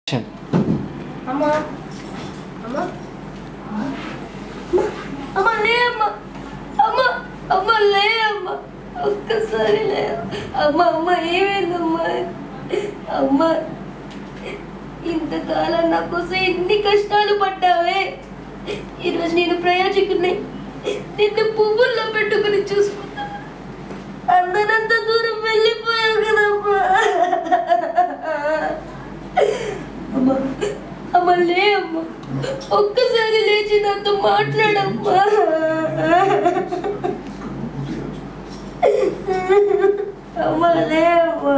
అమ్మా అమ్మా అమ్మ లే అమ్మ అమ్మ అమ్మ లే అమ్మ ఒక్కసారి లే అమ్మ అమ్మ ఏమైందమ్మా అమ్మ ఇంతకాలం నా కోసం ఎన్ని కష్టాలు పడ్డావే ఈరోజు నేను ప్రయోజకుని నిన్ను పువ్వుల్లో పెట్టుకుని చూసుకున్నా అందరంత దూరం వెళ్ళిపోయావు కదమ్మా అమ్మా అమ్మ లే అమ్మ ఒక్కసారి లేచి నాతో మాట్లాడమ్మా అమ్మ లే అమ్మా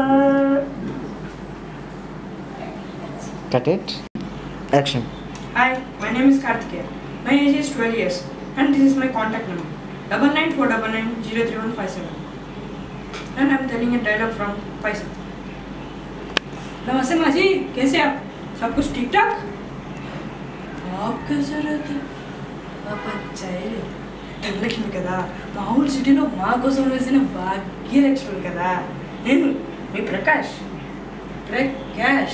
Cut it. Action. Hi, my name is Karthikeya. My age is 12 years and this is my contact number double nine four double nine zero three one five seven. And I'm telling a dialogue from Paisa. नमस्ते माँ जी कैसे आप सब कुछ ठीक ठाक आप कैसे रहते आप अच्छा ही रहते ధనలక్ష్మి కదా మా ఊరు సిటీలో మా కోసం వేసిన భాగ్యలక్ష్మి కదా నేను మీ ప్రకాష్ ప్రకాష్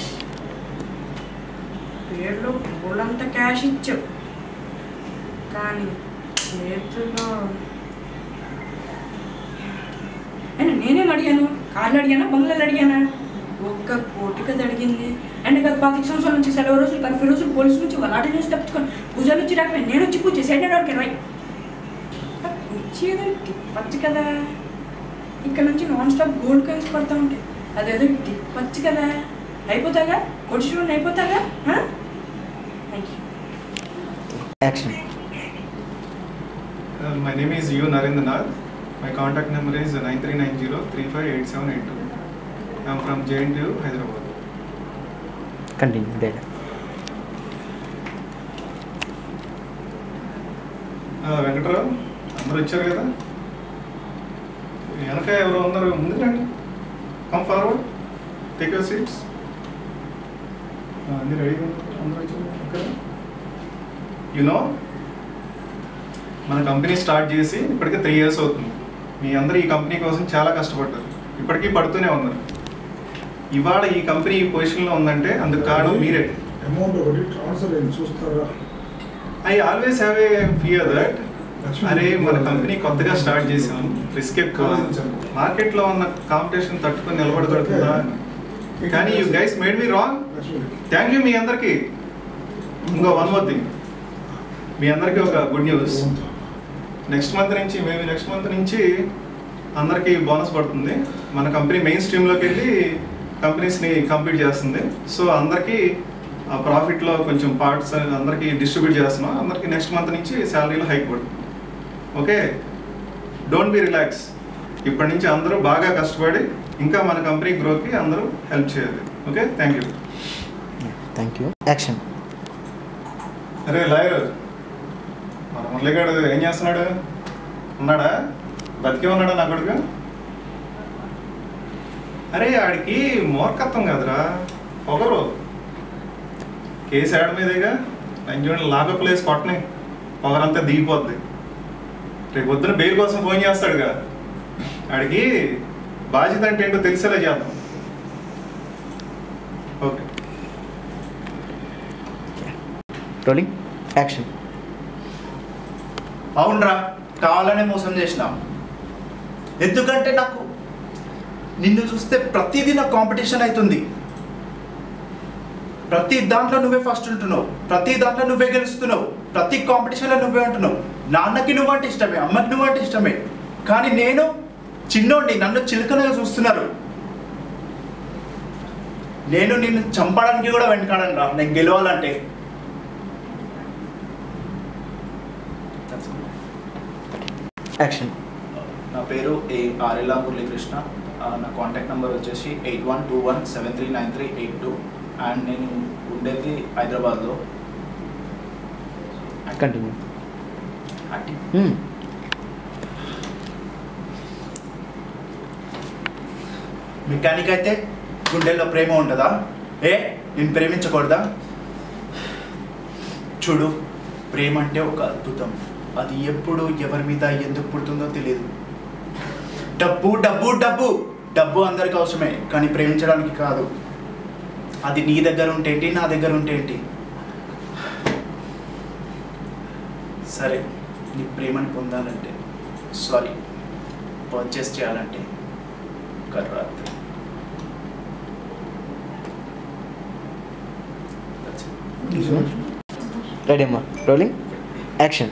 పేర్లో పూలంత క్యాష్ ఇచ్చావు కానీ చేతిలో అయినా నేనేం అడిగాను కార్లు అడిగానా బంగ్లాలు అడిగానా ఒక్క కోటి కదా అడిగింది అండ్ గత పాతిక సంవత్సరాల నుంచి సెలవు రోజులు కర్ఫ్యూ రోజులు పోలీసు నుంచి వాళ్ళ నుంచి తప్పించుకొని పూజల నుంచి రాకపోయి నేను వచ్చి పూజ చేసి వాడికి రై వచ్చేదో టిప్పచ్చు కదా ఇక్కడ నుంచి నాన్ స్టాప్ గోల్డ్ కాయిన్స్ పడతా ఉంటాయి అదేదో టిప్పచ్చు కదా అయిపోతాగా కొట్టి చూడండి అయిపోతాగా thank you Action. Uh, my name is U Narendranath. My contact number is 9390358782. I am from JNTU, Hyderabad. Continue. Dialogue. Uh, Venkatrao అందరూ వచ్చారు కదా వెనక ఎవరు ఉన్నారు ముందుకు రండి come forward take your seats అన్ని రెడీగా ఉన్నారు అందరూ వచ్చారు ఓకే యునో మన కంపెనీ స్టార్ట్ చేసి ఇప్పటికే త్రీ ఇయర్స్ అవుతుంది మీ అందరూ ఈ కంపెనీ కోసం చాలా కష్టపడ్డారు ఇప్పటికీ పడుతూనే ఉన్నారు ఇవాళ ఈ కంపెనీ ఈ పొజిషన్లో ఉందంటే అందుకు కారణం మీరే అమౌంట్ ఒకటి ట్రాన్స్ఫర్ అయింది చూస్తారా I always have a fear that అరే మన కంపెనీ కొత్తగా స్టార్ట్ చేసాం రిస్క్ ఎక్కువ మార్కెట్లో ఉన్న కాంపిటీషన్ తట్టుకొని నిలబడగలుగుతుందా అని. కానీ you guys made me wrong thank you మీ అందరికి ఇంకో వన్ మోర్ థింగ్ మీ అందరికీ ఒక గుడ్ న్యూస్ నెక్స్ట్ మంత్ నుంచి మేబీ నెక్స్ట్ మంత్ నుంచి అందరికీ బోనస్ పడుతుంది మన కంపెనీ మెయిన్ స్ట్రీమ్లోకి వెళ్ళి కంపెనీస్ని కంప్లీట్ చేస్తుంది సో అందరికీ ఆ ప్రాఫిట్లో కొంచెం పార్ట్స్ అందరికీ డిస్ట్రిబ్యూట్ చేస్తున్నాం అందరికీ నెక్స్ట్ మంత్ నుంచి శాలరీలో హైక్ పడుతుంది ఓకే డోంట్ బి రిలాక్స్ ఇప్పటి నుంచి అందరూ బాగా కష్టపడి ఇంకా మన కంపెనీ గ్రోత్కి అందరూ హెల్ప్ చేయాలి okay thank you Thank you. Action. అరే లాయర్ మన మురళిగాడు ఏం చేస్తున్నాడు ఉన్నాడా బతికే ఉన్నాడా నా కొడుకు అరే ఆడికి మూర్ఖత్వం కాదురా పొగరు కేసు ఆడ మీదేగా లంచోని లాకప్ ప్లేస్ కొట్టని పొగరంతా దిగిపోద్ది రేపు పొద్దున బెయిల్ కోసం ఫోన్ చేస్తాడుగా ఆడికి బాధ్యత అంటే ఏంటో తెలిసేలా చేద్దాం ఓకే Rolling. Action. అవునరా కావాలనే మోసం చేసినాం ఎందుకంటే నాకు నిన్ను చూస్తే ప్రతిదీ నాకు కాంపిటీషన్ అవుతుంది ప్రతి దాంట్లో నువ్వే ఫస్ట్ ఉంటున్నావు ప్రతి దాంట్లో నువ్వే గెలుస్తున్నావు ప్రతి కాంపిటీషన్లో నువ్వే ఉంటున్నావు నాన్నకి నువ్వంటే ఇష్టమే అమ్మకి నువ్వంటే ఇష్టమే కానీ నేను చిన్నోడిని నన్ను చిలుకనగా చూస్తున్నారు నేను నిన్ను చంపడానికి కూడా వెనకాడను రా నేను గెలవాలంటే Action. నా పేరు ఏ ఆర్ఎల్ఆ మురళీకృష్ణ ఆ, నా కాంటాక్ట్ నెంబర్ వచ్చేసి eight one two one seven three nine three eight two and నేను ఉండేది హైదరాబాద్లో Continue. Acting Hmm. మెకానిక్ అయితే గుండెల్లో ప్రేమ ఉంటుందా ఏ నేను ప్రేమించకూడదా చూడు ప్రేమ అంటే ఒక అద్భుతం అది ఎప్పుడు ఎవరి మీద ఎందుకు పుడుతుందో తెలియదు డబ్బు డబ్బు డబ్బు డబ్బు అందరికి అవసరమే కానీ ప్రేమించడానికి కాదు అది నీ దగ్గర ఉంటే ఏంటి నా దగ్గర ఉంటే ఏంటి సరే నీ ప్రేమని పొందాలంటే సారీ పర్చేస్ చేయాలంటే ఒక రాత్రి That's it. రెడీ అమ్మా రోలింగ్ యాక్షన్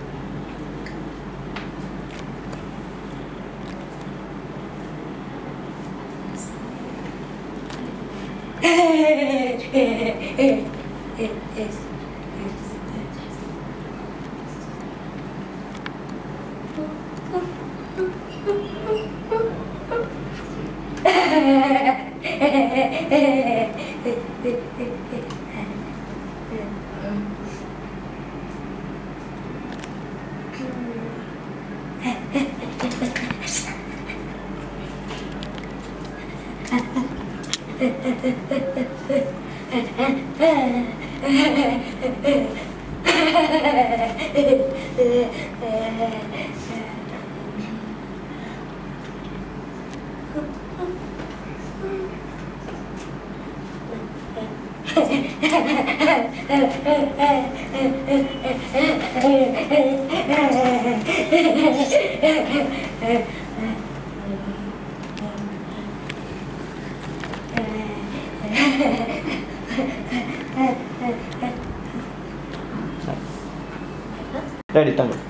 రెడీ తమ్ముడు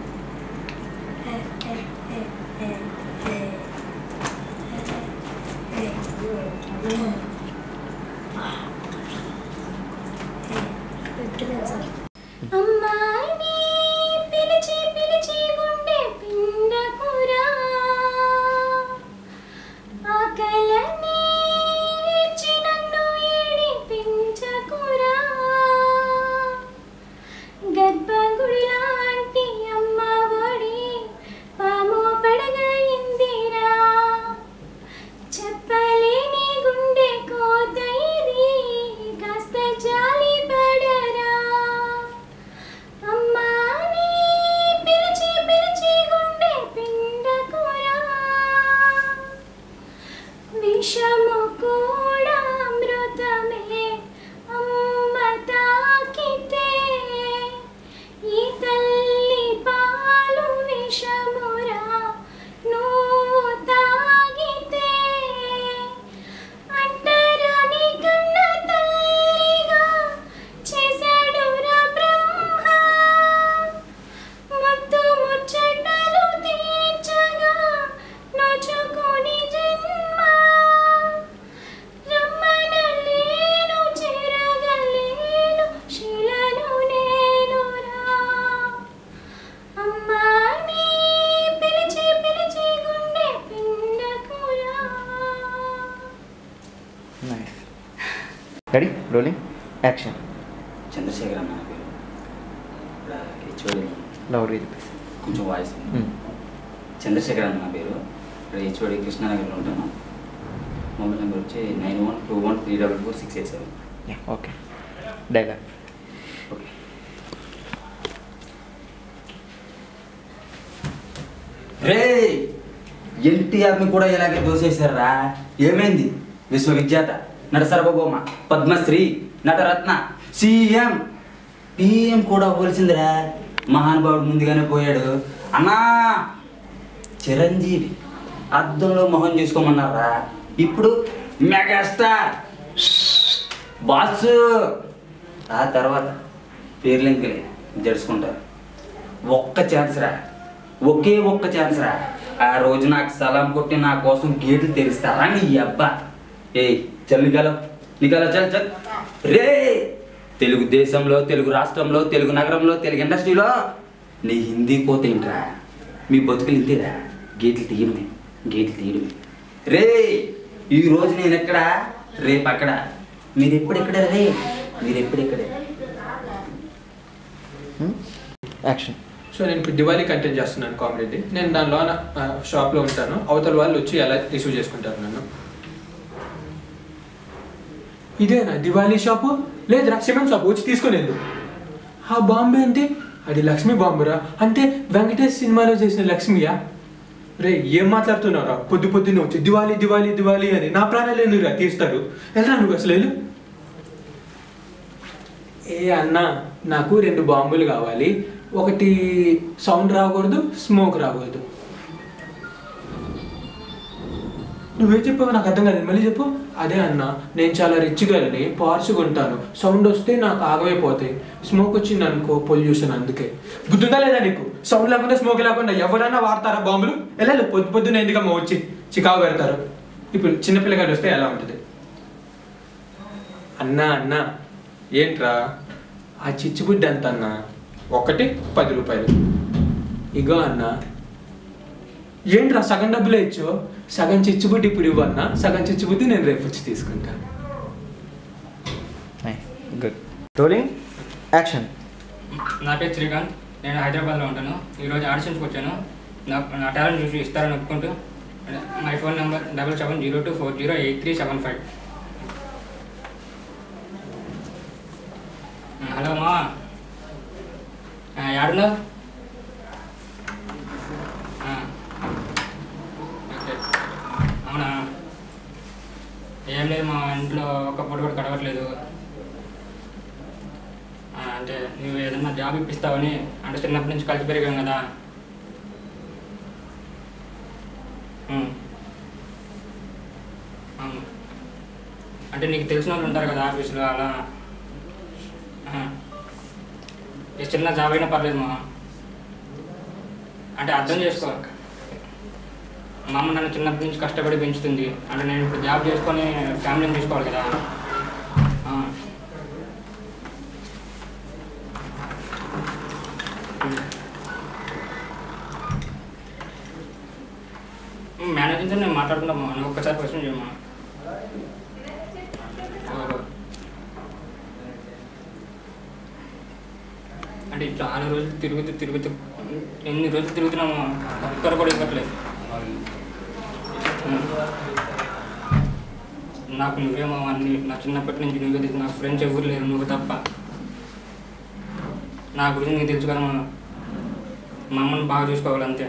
అమ్మాయిని పిలిచి పిలిచి గుండె పిండకురా ఆకలని ఇచ్చి నన్ను ఏడిపించకురా గర్భగుడి లాంటి అమ్మ ఒడి పాము పడగయిందిరా చెప్పలేని గుండె కోత ఇది కాస్త జాలి పడరా అమ్మాని పిలిచి పిలిచి గుండె పిండకురా విషము కూడా అమృతమే అమ్మ తాకితే ఈ తల్లి పాలు విషమురా నువ్వు తాగితే అంటరాని కన్న తల్లిగా చేశాడురా బ్రహ్మ మత్తు ముచ్చటలు తీర్చగా నోచుకొని జన్మ రమ్మనలేను చెరగలేను శిలను నేనురా అమ్మాని పిలిచి పిలిచి గుండె పిండకురా nice ready rolling action Chandrashekhar అన్న నా పేరు హెచ్ఓడి లౌడ్ చెప్పేసి కొంచెం వాయిస్ చంద్రశేఖర్ అన్న నా పేరు ఇక్కడ హెచ్ఓడి కృష్ణానగర్లో ఉంటాను మొబైల్ నెంబర్ వచ్చి nine one two one three double four six eight seven okay dialogue okay రే ఎన్టీఆర్ని కూడా ఇలాగే దోసేశారా ఏమైంది విశ్వవిఖ్యాత నటసర్వభౌమ పద్మశ్రీ నటరత్న సీఎం పిఎం కూడా అవ్వాల్సిందిరా మహానుభావుడు ముందుగానే పోయాడు అన్నా చిరంజీవి అద్దంలో మొహం చూసుకోమన్నారా ఇప్పుడు మెగాస్టార్ బాసు ఆ తర్వాత పేర్లు ఎందుకులే జడుచుకుంటారు ఒక్క ఛాన్స్ రా ఒకే ఒక్క ఛాన్స్ రా ఆ రోజు నాకు సలాం కొట్టి నా కోసం గేట్లు తెరుస్తారా నీ అబ్బా ఏయ్ చల్ నిగల నిగల చల్ చల్ రే తెలుగు దేశంలో తెలుగు రాష్ట్రంలో తెలుగు నగరంలో తెలుగు ఇండస్ట్రీలో నీ హిందీ కోత ఏంట్రా మీ బతుకులు ఇంతేరా గేట్లు తీయడమే గేట్లు తీయడమే రే ఈ రోజు నేను ఎక్కడ రేపు అక్కడ మీరు ఎప్పుడెక్కడ రే మీరు ఎప్పుడెక్కడ యాక్షన్ సో నేను ఇప్పుడు దివాళీ కంటెంట్ చేస్తున్నాను కామెడీ నేను దానిలో షాప్లో ఉంటాను అవతల వాళ్ళు వచ్చి ఎలా రిసీవ్ చేసుకుంటారు నన్ను ఇదేనా దివాళీ షాపు లేదురా సిమెంట్ షాపు వచ్చి తీసుకునేందు ఆ బాంబే అంటే అది లక్ష్మీ బాంబురా అంటే వెంకటేష్ సినిమాలో చేసిన లక్ష్మియా రే ఏం మాట్లాడుతున్నావురా పొద్దు పొద్దున్నే వచ్చి దివాళీ దివాళీ దివాళీ అని నా ప్రాణాలు ఎందుకురా తీస్తారు ఎలా నువ్వు అసలు వెళ్ళు ఏ అన్న నాకు రెండు బాంబులు కావాలి ఒకటి సౌండ్ రాకూడదు స్మోక్ రాకూడదు నువ్వేం చెప్పావు నాకు అర్థం కాలేదు మళ్ళీ చెప్పు అదే అన్న నేను చాలా రిచ్ గర్ని పార్సుగా ఉంటాను సౌండ్ వస్తే నాకు ఆగమైపోతాయి స్మోక్ వచ్చింది అనుకో పొల్యూషన్ అందుకే గుర్తుందా లేదా నీకు సౌండ్ లేకుండా స్మోక్ లేకుండా ఎవరైనా వాడతారా బాంబులు వెళ్ళాలి పొద్దు పొద్దున ఎందుకమ్మా వచ్చి చికాకు పెడతారు ఇప్పుడు చిన్నపిల్లగాడు వస్తే ఎలా ఉంటుంది అన్నా అన్న ఏంట్రా ఆ చిచ్చుబుడ్డి ఎంత అన్న ఒకటి పది రూపాయలు ఇగో అన్న ఏంట్రా సగం డబ్బులే ఇచ్చు సగం చిచ్చుబుడ్డి ఇప్పుడు ఇవ్వన్నా సగం చిచ్చుబుడ్డి నేను రేపు వచ్చి తీసుకుంటా నైస్ గుడ్ రోలింగ్ యాక్షన్ నా పేరు శ్రీకాంత్ నేను హైదరాబాద్లో ఉంటాను ఈరోజు ఆడిషన్స్కి వచ్చాను నా నా టాలెంట్ చూసి ఇస్తారని ఒప్పుకుంటూ my phone number double seven zero two four zero eight three seven five hello మా యాడున్నావు ఆ, ఓకే అవునా ఏం లేదు మా ఇంట్లో ఒక పూట కూడా గడవట్లేదు ఆ, అంటే నువ్వు ఏదన్నా జాబ్ ఇప్పిస్తావని అంటే చిన్నప్పటి నుంచి కలిసి పెరిగాం కదా ఉమ్. అవును అంటే నీకు తెలిసిన వాళ్ళు ఉంటారు కదా ఆఫీసులో అలా ఆ. ఈ చిన్న జాబ్ అయినా పర్లేదు మా అంటే అర్థం చేసుకో మా అమ్మ నన్ను చిన్నప్పటి నుంచి కష్టపడి పెంచుతుంది అంటే నేను ఇప్పుడు జాబ్ చేసుకొని ఫ్యామిలీని చూసుకోవాలి కదా ఆ. మేనేజర్తో నేను మాట్లాడుకుంటామా నువ్వు ఒక్కసారి క్వశ్చన్ చేయమా ఓహో. అంటే చాలా రోజులు తిరుగుతూ తిరుగుతూ ఎన్ని రోజులు తిరుగుతున్నామో ఒక్కరు కూడా ఇవ్వట్లేదు నాకు నువ్వేమో అన్ని నా చిన్నప్పటి నుంచి నువ్వే తెలుసు నాకు ఫ్రెండ్స్ ఎవరు లేరు నువ్వు తప్ప నా గురించి నీకు తెలుసు కదా మా మా అమ్మని బాగా చూసుకోవాలి అంతే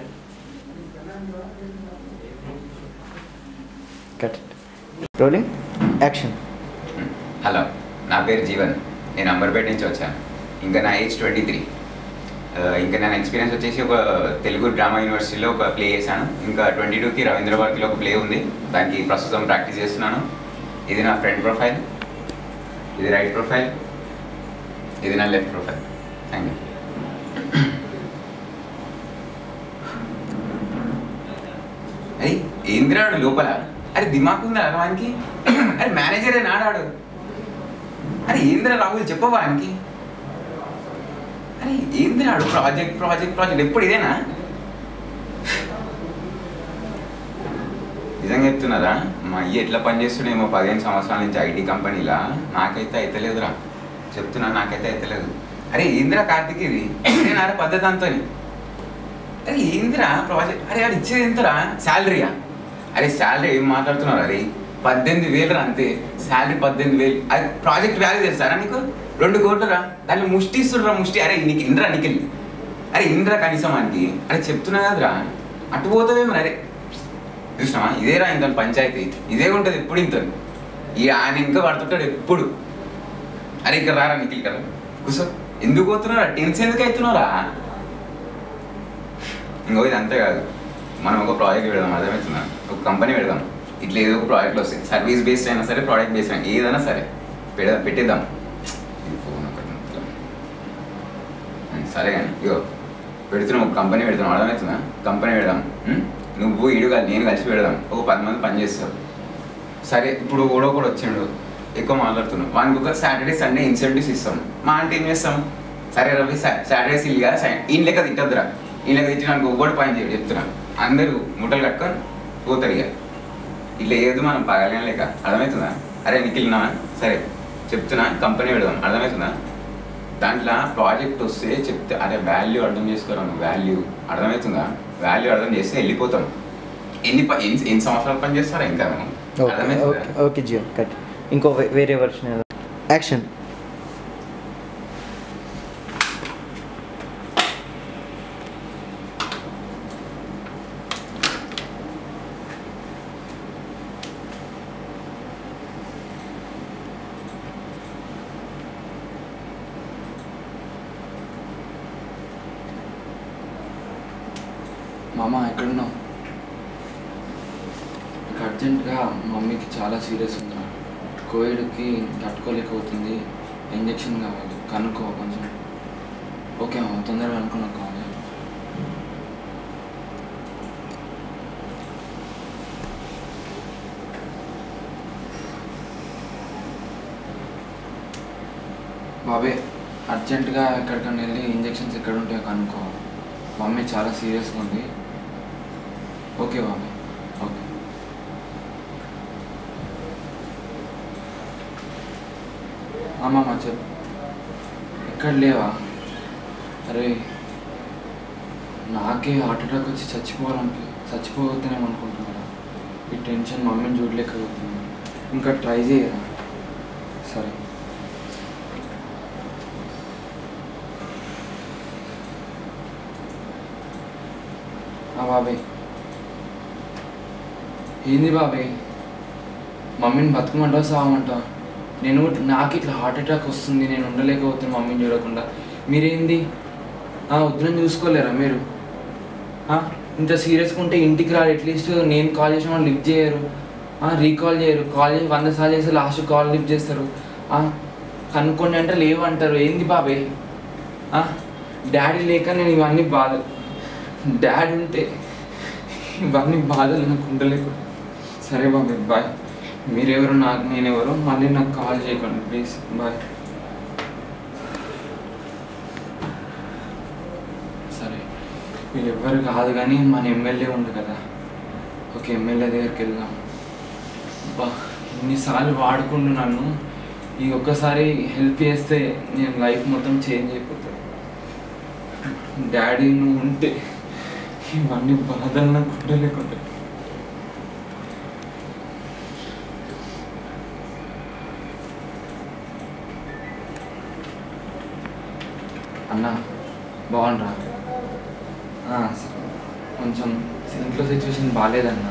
కట్ రోలింగ్ యాక్షన్ హలో నా పేరు జీవన్ నేను అంబర్పేట నుంచి వచ్చాను ఇంకా నా ఏజ్ ట్వంటీ త్రీ ఇంకా నా ఎక్స్పీరియన్స్ వచ్చేసి ఒక తెలుగు డ్రామా యూనివర్సిటీలో ఒక ప్లే చేశాను ఇంకా ట్వంటీ టూకి రవీంద్ర భారతిలో ఒక ప్లే ఉంది దానికి ప్రస్తుతం ప్రాక్టీస్ చేస్తున్నాను ఇది నా ఫ్రంట్ ప్రొఫైల్ ఇది రైట్ ప్రొఫైల్ ఇది నా లెఫ్ట్ ప్రొఫైల్ థ్యాంక్ యూ అరే ఏంద్రాడు లోపల అరే దిమాక్ ఉందా వానికి అరే మేనేజరే నాడాడు అరే ఏంద్ర రాహుల్ చెప్పవా వానికి అరే ఏంద్రాడు ప్రాజెక్ట్ ప్రాజెక్ట్ ప్రాజెక్ట్ ఎప్పుడు ఇదేనా నిజంగా చెప్తున్నారా మా అయ్య ఎట్లా పనిచేస్తుండేమో పదిహేను సంవత్సరాల నుంచి ఐటీ కంపెనీలా నాకైతే అయితలేదురా చెప్తున్నా నాకైతే అయితలేదు అరే ఏంద్రా కార్తిక్ ఇది నేనారా పద్ధతి అంతని అరే ఏందిరా ప్రాజెక్ట్ అరే అది ఇచ్చేది ఎంతరా శాలరీయా అరే శాలరీ ఏం మాట్లాడుతున్నారు అరే పద్దెనిమిది వేలు రా అంతే శాలరీ పద్దెనిమిది వేలు అది ప్రాజెక్ట్ వాల్యూ తెలుసారా నీకు రెండు కోట్లు రా దాన్ని ముష్టి ఇస్తుండ్రా ముష్టి అరే నీకు ఇంద్రా నిఖిల్ అరే ఇంద్రా కనీసం వానికి అరే చెప్తున్నా కదరా అటు పోతావేమో అరే చూసినావా ఇదేరా ఇంత పంచాయతీ ఇదే ఉంటుంది ఎప్పుడు ఇంత ఈ ఆయన ఇంకా పడుతుంటాడు ఎప్పుడు అరే ఇక్కడ రారా నిఖిల్ ఇక్కడ కూర్చో ఎందుకు పోతున్నారా టెన్షన్ ఎందుకు అవుతున్నారా ఇంకో ఇది అంతే కాదు మనం ఒక ప్రాజెక్ట్ పెడదాం అర్థమవుతుందా ఒక కంపెనీ పెడదాం ఇట్లా ఏదో ఒక ప్రాజెక్ట్లో వస్తాయి సర్వీస్ బేస్డ్ అయినా సరే ప్రోడక్ట్ బేస్డ్ అయినా ఏదైనా సరే పెడ పెట్టేద్దాం ఇది ఫోన్ ఒకటి నొక్కుతా. ఉం, సరే కానీ ఇగో పెడుతున్నాం ఒక కంపెనీ పెడతాం అర్థమవుతుందా కంపెనీ పెడదాం ఉం? నువ్వు ఇడు కాదు నేను కలిసి పెడదాం ఒక పది మంది పని చేస్తారు సరే ఇప్పుడు కూడా కూడా వచ్చిండు ఎక్కువ మాట్లాడుతున్నాం వానికి ఒక సాటర్డే సండే ఇన్సెంటివ్స్ ఇస్తాం మా అంటే ఏం చేస్తాం సరే రవి సాటర్డే సిల్గా ఈయన లెక్క తిట్టద్దురా ఈయన లెక్క తిట్టినానికి ఒక్కటి పని చేయడు చెప్తున్నా అందరూ మూటలు కట్టుకొని పోతారు ఇక ఇట్లా ఏదో మనం పగలేం లేక అర్థమవుతుందా అరే నిఖిల్నా సరే చెప్తున్నా కంపెనీ పెడదాం అర్థమవుతుందా దాంట్లో ప్రాజెక్ట్ వస్తే చెప్తే అరే వాల్యూ అర్థం చేసుకోరా వాల్యూ అర్థమవుతుందా వాల్యూ అర్థం చేస్తే వెళ్ళిపోతాం ఎన్ని ప- ఎన్ని ఎన్ని సంవత్సరాలు పని చేస్తారా ఇంకా మేము ఓకే అర్థమవుతుందా ఓకే ఓకే జియో కట్ ఇంకో వే- వేరే వర్షన్ యాక్షన్ మామ ఎక్కడున్నావు నాకు అర్జెంటుగా మమ్మీకి చాలా సీరియస్ ఉంది కోవిడ్కి తట్టుకోలేకపోతుంది ఇంజెక్షన్ కావాలి కనుక్కో కొంచెం ఓకే మామ తొందరగా అనుకున్నా కావాలి బాబే అర్జెంటుగా ఎక్కడికైనా వెళ్ళి ఇంజెక్షన్స్ ఎక్కడ ఉంటాయో కనుక్కో మమ్మీ చాలా సీరియస్గా ఉంది ఓకే బాబే ఓకే అమ్మమ్మ చెప్పు ఎక్కడ లేవా అరే నాకే హార్ట్ అటాక్ వచ్చి చచ్చిపోవాలనిపి చచ్చిపోవద్దేమో అనుకుంటున్నారా ఈ టెన్షన్ మమ్మీని చూడలేకపోతుంది ఇంకా ట్రై చేయరా సరే ఆ బాబాయ్ ఏంది బాబాయ్ మమ్మీని బతుకమంటావా సావమంటావా నేను నాకు ఇట్లా హార్ట్ అటాక్ వస్తుంది నేను ఉండలేకపోతున్నాను మమ్మీని చూడకుండా మీరేంది ఆ, వద్దని చూసుకోలేరా మీరు ఆ, ఇంత సీరియస్గా ఉంటే ఇంటికి రారు అట్లీస్ట్ నేను కాల్ చేసిన వాళ్ళు లిఫ్ట్ చేయరు రీకాల్ చేయరు కాల్ చేసి వంద సార్లు చేస్తే లాస్ట్ కాల్ లిఫ్ట్ చేస్తారు ఆ, కనుక్కోండి అంటే లేవు అంటారు ఏంది బాబాయ్ డాడీ లేక నేను ఇవన్నీ బాధ డాడీ ఉంటే ఇవన్నీ బాధలు నాకు ఉండలేకు సరే బాబాయ్ బాయ్ మీరెవరు నాకు నేనెవరు మళ్ళీ నాకు కాల్ చేయకండి ప్లీజ్ బాయ్ సరే మీరు ఎవ్వరు కాదు కానీ మన ఎమ్మెల్యే ఉంది కదా ఒక ఎమ్మెల్యే దగ్గరికి వెళ్దాం బా ఇన్నిసార్లు వాడుకుంటూ నన్ను ఈ ఒక్కసారి హెల్ప్ చేస్తే నేను లైఫ్ మొత్తం చేంజ్ అయిపోతాను డాడీ నువ్వు ఉంటే ఇవన్నీ బాధలు నాకు ఉండలేకుండా అన్న బాగుండ్రా ఆ, సరే. కొంచెం ఇంట్లో సిచ్యువేషన్ బాగాలేదన్న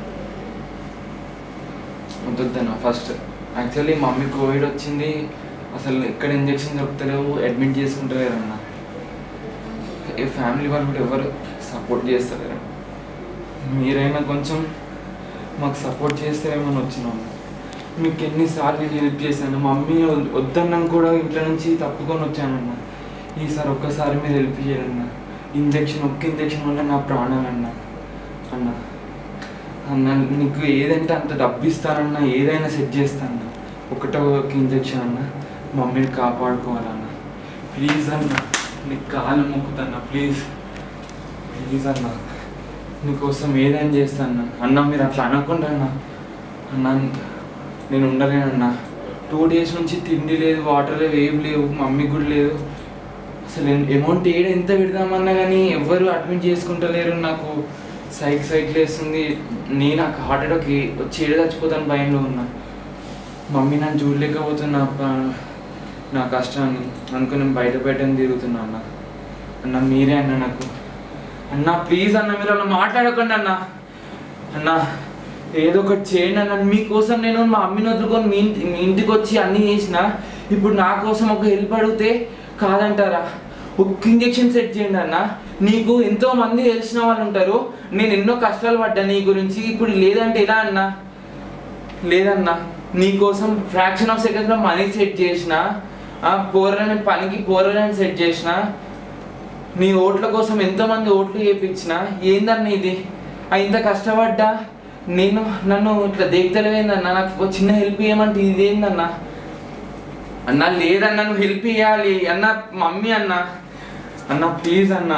వద్దన్న ఫస్ట్ యాక్చువల్లీ మమ్మీ కోవిడ్ వచ్చింది అసలు ఎక్కడ ఇంజెక్షన్ దొరుకుతలేవు అడ్మిట్ చేసుకుంటలేరన్న ఏ ఫ్యామిలీ వాళ్ళు కూడా ఎవరు సపోర్ట్ చేస్తలేరు మీరైనా కొంచెం మాకు సపోర్ట్ చేస్తారేమని వచ్చినాము మీకు ఎన్నిసార్లు నేను హెల్ప్ చేశాను మమ్మీ వద్- వద్దన్నాం కూడా ఇంట్లో నుంచి తప్పుకొని వచ్చానన్న ఈసారి ఒక్కసారి మీరు హెల్ప్ చేయాలన్న ఇంజెక్షన్ ఒక్క ఇంజెక్షన్ వల్ల నా ప్రాణాలు అన్న అన్న అన్న నీకు ఏదంటే అంత డబ్బు ఇస్తానన్నా ఏదైనా సెట్ చేస్తాను ఒకటో ఒక ఇంజెక్షన్ అన్న మమ్మీని కాపాడుకోవాలన్న ప్లీజ్ అన్న నీకు కాలు మొక్కుతాన్న ప్లీజ్ ప్లీజ్ అన్న నీకోసం ఏదైనా చేస్తాను అన్న మీరు అట్లా అనకుండా అన్న అన్న నేను ఉండలేనన్నా టూ డేస్ నుంచి తిండి లేదు వాటర్ లేవు ఏం లేవు మమ్మీ కూడా లేదు అసలు అమౌంట్ ఏడు ఎంత పెడదామన్నా కానీ ఎవ్వరు అడ్మిట్ చేసుకుంటలేరు నాకు సైక్ సైక్ వేస్తుంది నేను నాకు హార్ట్ అటాక్ వచ్చి ఏడు చచ్చిపోతాను భయంలో ఉన్నా మమ్మీ నన్ను చూడలేకపోతున్నా ప- నా కష్టాన్ని అనుకుని నేను బయట బయటని తిరుగుతున్నా అన్న అన్న మీరే అన్న నాకు అన్న ప్లీజ్ అన్న మీరు అలా మాట్లాడకండి అన్న అన్న ఏదో ఒకటి చేయండి అన్న మీకోసం నేను మా అమ్మిని వదులుకొని మీ ఇంటి మీ ఇంటికి వచ్చి అన్నీ చేసిన ఇప్పుడు నా కోసం ఒక హెల్ప్ అడిగితే కాదంటారా ఒక్క ఇంజెక్షన్ సెట్ చేయండి అన్న నీకు ఎంతో మంది తెలిసిన వాళ్ళు ఉంటారు నేను ఎన్నో కష్టాలు పడ్డా నీ గురించి ఇప్పుడు లేదంటే ఎలా అన్నా లేదన్నా నీకోసం ఫ్రాక్షన్ ఆఫ్ సెకండ్లో మనీ సెట్ చేసిన ఆ పోరని పనికి పోరని సెట్ చేసిన నీ ఓట్ల కోసం ఎంతోమంది ఓట్లు చేయించిన ఏందన్న ఇది ఆ ఇంత కష్టపడ్డా నేను నన్ను ఇట్లా దేక్తలేవేందన్నా నాకు ఒక చిన్న హెల్ప్ చేయమంటే ఇదేందన్నా అన్న లేదన్నా నువ్వు హెల్ప్ చేయాలి అన్న మమ్మీ అన్న అన్న ప్లీజ్ అన్న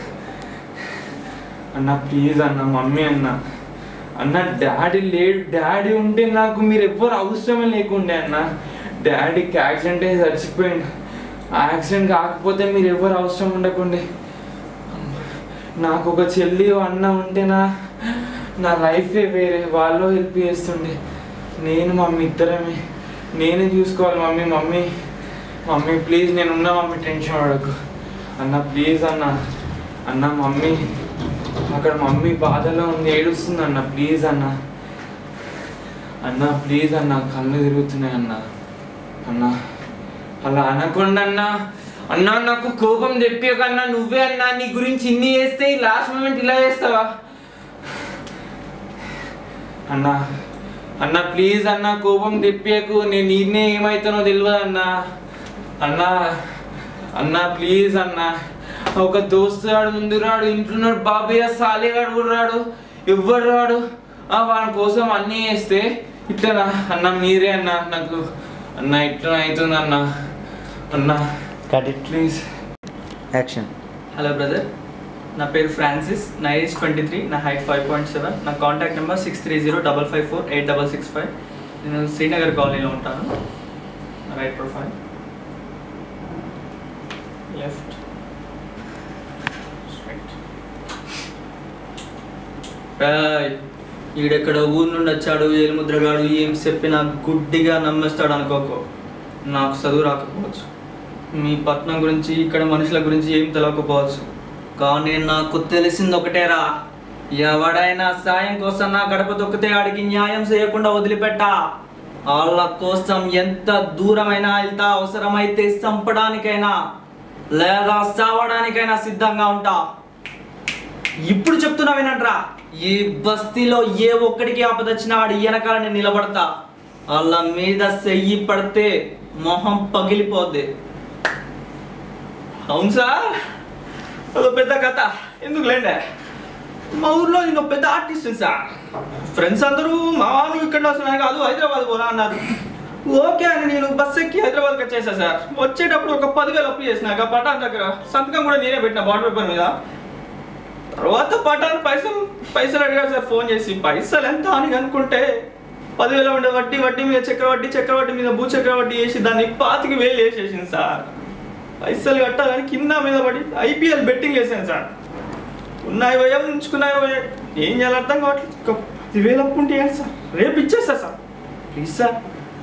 అన్న ప్లీజ్ అన్న మమ్మీ అన్న అన్న డాడీ లేడు డాడీ ఉంటే నాకు మీరు ఎవ్వరు అవసరమే లేకుండే అన్న డాడీకి యాక్సిడెంట్ అయ్యి చచ్చిపోయిండు ఆ యాక్సిడెంట్ కాకపోతే మీరు ఎవరు అవసరం ఉండకుండే నాకు ఒక చెల్లి ఓ అన్న ఉంటే నా నా లైఫే వేరే వాళ్ళు హెల్ప్ చేస్తుండే నేను మమ్మీ ఇద్దరమే నేనే చూసుకోవాలి మమ్మీ మమ్మీ మమ్మీ ప్లీజ్ నేను ఉన్నా మమ్మీ టెన్షన్ పడకు అన్న ప్లీజ్ అన్న అన్న మమ్మీ అక్కడ మమ్మీ బాధలో ఉంది ఏడుస్తుంది అన్న ప్లీజ్ అన్న అన్న ప్లీజ్ అన్న కళ్ళు తిరుగుతున్నాయి అన్న అన్న అలా అనకుండా అన్న అన్నా నాకు కోపం చెప్పాకన్నా నువ్వే అన్నా నీ గురించి ఇన్ని చేస్తే ఈ లాస్ట్ మూమెంట్ ఇలా చేస్తావా అన్నా అన్న ప్లీజ్ అన్న కోపం తెప్పేకు నేను నిన్నే ఏమైతానో తెలియదు అన్న అన్నా అన్నా ప్లీజ్ అన్న ఒక దోస్తు రాడు ముందు రాడు ఇంట్లోన్నాడు బాబయ్య సాలేగాడు కూడా రాడు ఎవ్వడు రాడు ఆ వాడి కోసం అన్నీ వేస్తే ఇట్లా అన్న మీరే అన్న నాకు అన్న ఇట్లా అవుతుంది అన్న అన్న cut it please action hello brother నా పేరు ఫ్రాన్సిస్ నా ఏజ్ ట్వంటీ త్రీ నా హైట్ ఫైవ్ పాయింట్ సెవెన్ నా contact number six three zero double five four eight double six five నేను శ్రీనగర్ కాలనీలో ఉంటాను నా రైట్ ప్రొఫైల్ లెఫ్ట్ ఈడెక్కడ ఊరు నుండి వచ్చాడు ఏలుముద్రగాడు ఏం చెప్పినా గుడ్డిగా నమ్మేస్తాడు అనుకోకో నాకు చదువు రాకపోవచ్చు మీ పట్నం గురించి ఇక్కడ మనుషుల గురించి ఏం తెలియకపోవచ్చు కానీ నాకు తెలిసింది ఒకటేరా ఎవడైనా సాయం కోసం నా గడప దొక్కితే ఆడికి న్యాయం చేయకుండా వదిలిపెట్టా వాళ్ళ కోసం ఎంత దూరమైనా వెళ్తా అవసరమైతే చంపడానికైనా లేదా సావడానికైనా సిద్ధంగా ఉంటా ఇప్పుడు చెప్తున్నా వినంట్రా ఈ బస్తీలో ఏ ఒక్కడికి ఆపదొచ్చినా ఆడి వెనకాల నేను నిలబడతా వాళ్ళ మీద చెయ్యి పడితే మొహం పగిలిపోద్ది అవును సార్ అదో పెద్ద కథ ఎందుకు లేండే మా ఊర్లో నేను పెద్ద ఆర్టిస్ట్ సార్ ఫ్రెండ్స్ అందరూ మా వాళ్ళు ఇక్కడ వస్తున్నాను కాదు హైదరాబాద్ పోరా అన్నారు ఓకే అని నేను బస్ ఎక్కి హైదరాబాద్కి వచ్చేసా సార్ వచ్చేటప్పుడు ఒక పదివేలు అప్పు చేసినాక పటాన్ దగ్గర సంతకం కూడా నేనే పెట్టిన బాండ్ పేపర్ మీద తర్వాత పటాన్ పైసలు పైసలు అడిగారు సార్ ఫోన్ చేసి పైసలు ఎంత అని అనుకుంటే పదివేల ఉండే వడ్డీ వడ్డీ మీద చక్రవడ్డీ చక్రవడ్డీ మీద భూ చక్రవడ్డీ వేసి దాన్ని పాతికి వేలు వేసేసింది సార్ పైసలు కట్టాలని కింద మీద పడి ఐపీఎల్ బెట్టింగ్ వేసాను సార్ ఉన్నాయి పోయా ఉంచుకున్నాయి పోయా ఏం చేయాలి అర్థం కావట్లేదు ఒక పదివేలు అప్పు ఉంటే ఏంటి సార్ రేపు ఇచ్చేస్తా సార్ ప్లీజ్ సార్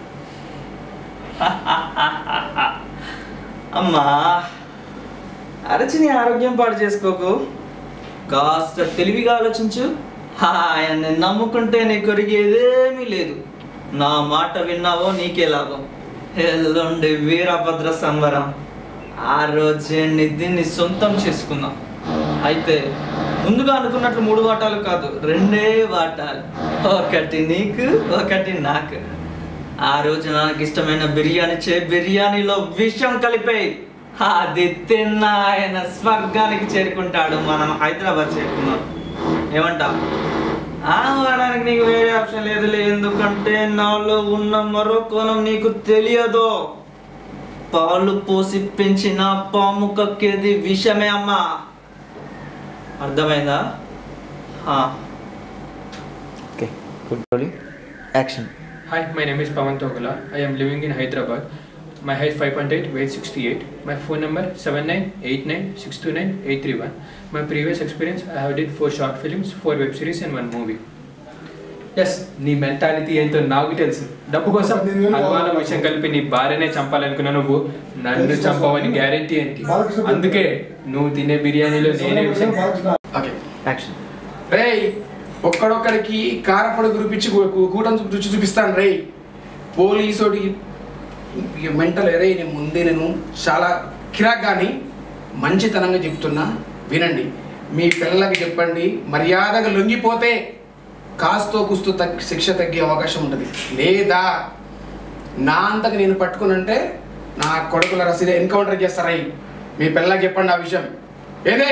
అమ్మా అరచి నీ ఆరోగ్యం పాడు చేసుకోకు కాస్త తెలివిగా ఆలోచించు ఆయన్ని నమ్ముకుంటే నీ కొరిగేదేమీ లేదు నా మాట విన్నావో నీకే లాభం ఎల్లుండి వీరభద్ర సంబరం ఆ రోజే నిధిని సొంతం చేసుకుందాం అయితే ముందుగా అనుకున్నట్లు మూడు వాటాలు కాదు రెండే వాటాలు ఒకటి నీకు ఒకటి నాకు ఆ రోజు నాకు ఇష్టమైన బిర్యానీ చే బిర్యానీలో విషం కలిపేయి అది తిన్న ఆయన స్వర్గానికి చేరుకుంటాడు మనం హైదరాబాద్ చేరుకున్నాం ఏమంటా ఆ అనడానికి నీకు వేరే ఆప్షన్ లేదు ఎందుకంటే నాలో ఉన్న మరో కోణం నీకు తెలియదు పాలు పోసి పెంచిన పాము కక్కేది విషమే అమ్మా అర్థమైందా ఆ. Okay good rolling action Hi, my name is Pawan Togala. I am living in Hyderabad. My height 5.8, weight 68. My phone number 7989629831. My previous experience, I have did four short films, four web series and one movie. Yes నీ mentality ఏంటో నాకు తెలుసు డబ్బు కోసం అనుమాన విషయం కలిపి నీ భార్యనే చంపాలనుకున్న నువ్వు నన్ను చంపవని గ్యారెంటీ ఏంటి అందుకే నువ్వు తినే బిర్యానీలో నేనే విషయం ఓకే యాక్షన్ రేయ్ ఒక్కడొక్కడికి కారపొడి గురిపించి కూటం రుచి చూపిస్తాను రేయ్ పోలీసోడి మెంటల్ రే నేను ముందే నేను చాలా కిరాక్ కానీ మంచితనంగా చెప్తున్నా వినండి మీ పిల్లలకి చెప్పండి మర్యాదగా లొంగిపోతే కాస్తో కుస్తూ తగ్గి శిక్ష తగ్గే అవకాశం ఉంటుంది లేదా నా అంతకు నేను పట్టుకునంటే నా కొడుకుల రసీదు ఎన్కౌంటర్ చేస్తారై మీ పిల్లలకి చెప్పండి ఆ విషయం ఏదే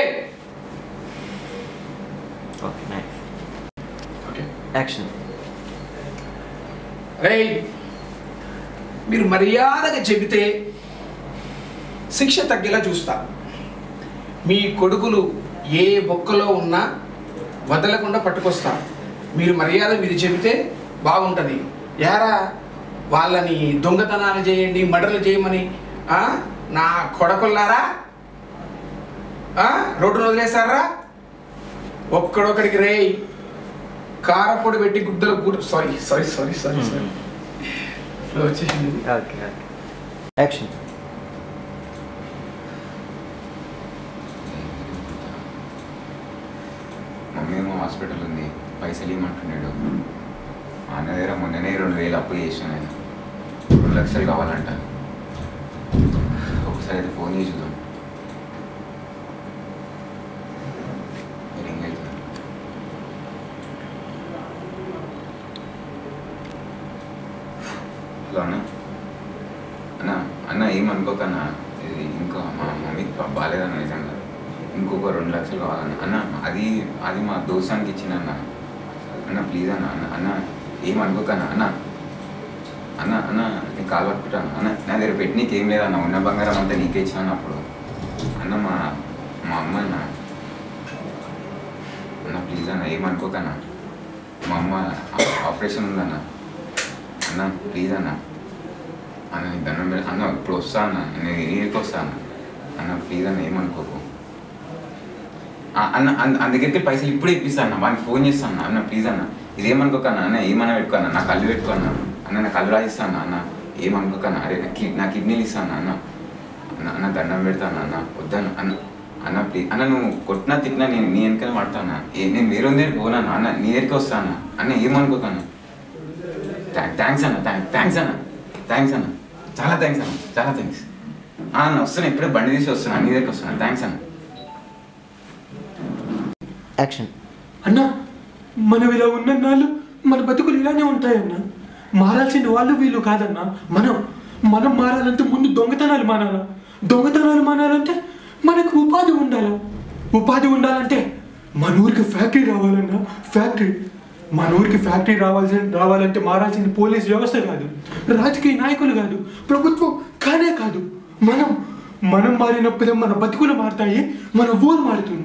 ఓకే నైస్ ఓకే యాక్షన్ రేయ్ మీరు మర్యాదగా చెబితే శిక్ష తగ్గేలా చూస్తా మీ కొడుకులు ఏ బొక్కలో ఉన్నా వదలకుండా పట్టుకొస్తా మీరు మర్యాద మీరు చెబితే బాగుంటుంది యారా వాళ్ళని దొంగతనాలు చేయండి మర్డర్లు చేయమని ఆ? నా కొడకుల్లారా ఆ? రోడ్డును వదిలేశారా ఒక్కడొక్కడికి రేయ్ కారపొడి పెట్టి గుడ్డలు good sorry sorry sorry sorry sorry flow వచ్చేసింది ఓకే ఓకే యాక్షన్ మమ్మీ ఏమో హాస్పిటల్ ఉంది పైసలు ఇవ్వమంటున్నాడు మా అన్న దగ్గర మొన్ననే రెండు వేలు అప్పు చేసిన నేను రెండు లక్షలు కావాలంట ఒకసారి అయితే ఫోన్ చేసి చూద్దాం రింగ్ అవుతుంది ఏమనుకోకన్నా ఇది ఇంకా మా మమ్మీకి బా- బాగాలేదన్న నిజంగా ఇంకొక రెండు లక్షలు కావాలన్న అన్న అది అది మా దోస్తానికి ఇచ్చిన అన్న అన్న ప్లీజ్ అన్న అన్న అన్న ఏమనుకోకన్నా అన్న అన్న అన్న నీకు కాలు పట్టుకుంటాను అన్న నా దగ్గర పెట్టి నీకు ఏం లేదన్న ఉన్న బంగారం అంతా నీకే ఇచ్చాను అప్పుడు అన్న మా మా అమ్మ అన్న అన్న ప్లీజ్ అన్న ఏమనుకోకన్నా మా అమ్మ ఆ- ఆపరేషన్ ఉందన్న అన్న ప్లీజ్ అన్న అన్న నీకు దండం పెడ అన్న ఇప్పుడు వస్తా అన్న నేను ఇంటికి వస్తా అన్న అన్న ప్లీజ్ అన్న ఏమనుకోకు ఆ, అన్న అన్న అన్న దగ్గరికి పైసలు ఇప్పుడే ఇప్పిస్తా అన్న వానికి ఫోన్ చేస్తాను అన్న అన్న ప్లీజ్ అన్న ఇదేమనుకోకన్నా అన్న ఏమన్నా పెట్టుకోన్న నా కళ్ళు పెట్టుకోన్న అన్న నా కళ్ళు రాయిస్తాను అన్న ఏమనుకోకన్నా అరే నా కి నా కిడ్నీలు ఇస్తాను అన్న అన్న అన్న దండం పెడతాను అన్న వద్దన్న అన్న అన్న ప్లీజ్ అన్న నువ్వు కొట్టినా తిట్టినా నేను నీ వెనకనే పడతాను ఏ నేను వేరే దగ్గరికి పోనా అన్న నీ దగ్గరికి వస్తాను అన్న ఏమనుకోకన్నా థ్యాంక్స్ అన్న థ్యాంక్స్ అన్న థ్యాంక్స్ అన్న చాలా థ్యాంక్స్ అన్న చాలా థ్యాంక్స్ అన్న వస్తున్నా ఇప్పుడే బండి తీసి వస్తున్నా నీ దగ్గరికి వస్తున్నా థ్యాంక్స్ అన్న యాక్షన్ అన్నా మనం ఇలా ఉన్న నాళ్ళు మన బతుకులు ఇలానే ఉంటాయన్నా మారాల్సిన వాళ్ళు వీళ్ళు కాదన్నా మనం మనం మారాలంటే ముందు దొంగతనాలు మానాలా దొంగతనాలు మానాలంటే మనకు ఉపాధి ఉండాలా ఉపాధి ఉండాలంటే మన ఊరికి ఫ్యాక్టరీ రావాలన్నా ఫ్యాక్టరీ మన ఊరికి ఫ్యాక్టరీ రావాల్సిన రావాలంటే మారాల్సిన పోలీస్ వ్యవస్థ కాదు రాజకీయ నాయకులు కాదు ప్రభుత్వం కానే కాదు మనం మనం మారినప్పుడే మన బతుకులు మారుతాయి మన ఊరు మారుతుంది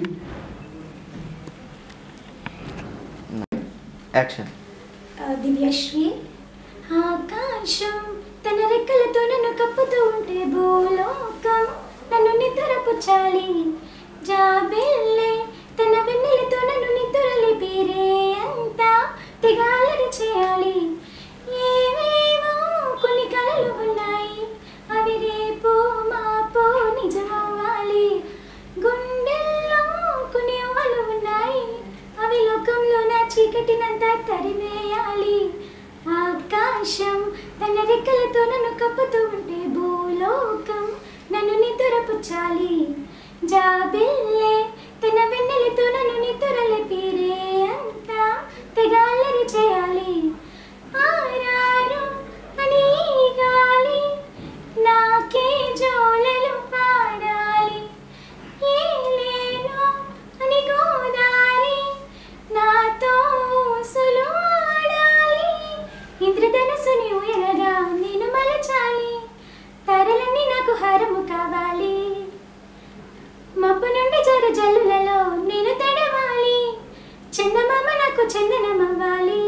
యాక్షన్ ఆ, దివ్యశ్రీ ఆకాశం తన రెక్కలతో నన్ను కప్పుతూ ఉంటే భూలోకం నన్ను నిద్రపుచ్చాలి జాబిల్లే తన వెన్నెలతో నన్ను నిద్రలేపి రే అంతా తెగాలరి చేయాలి ఏవేవో కొన్ని కలలు ఉన్నాయి అవి రేపు మాపో నిజమవ్వాలి గుండెల్లో కొన్ని ఊహలు ఉన్నాయి అవి లోకంలో నా చీకటినంతా తరివేయాలి ఆకాశం తన రెక్కలతో నన్ను కప్పుతూ ఉంటే భూలోకం నన్ను నిద్రపుచ్చాలి జాబిల్లే తన వెన్నెలతో నన్ను నిద్రలేపి రే అంతా తెగాలరి చేయాలి ఆరారు అని ఈ గాలి నాకే జోలలు పాడాలి ఏలేను అని గోదారి నాతో ఊసులు ఆడాలి ఇంద్రధనస్సుని ఉయలగా నేను మలచాలి తరలన్నీ నాకు హారము కావాలి మబ్బు నుండి జరు జల్లులలో నేను తడవాలి చందమామ నాకు చందనమవ్వాలి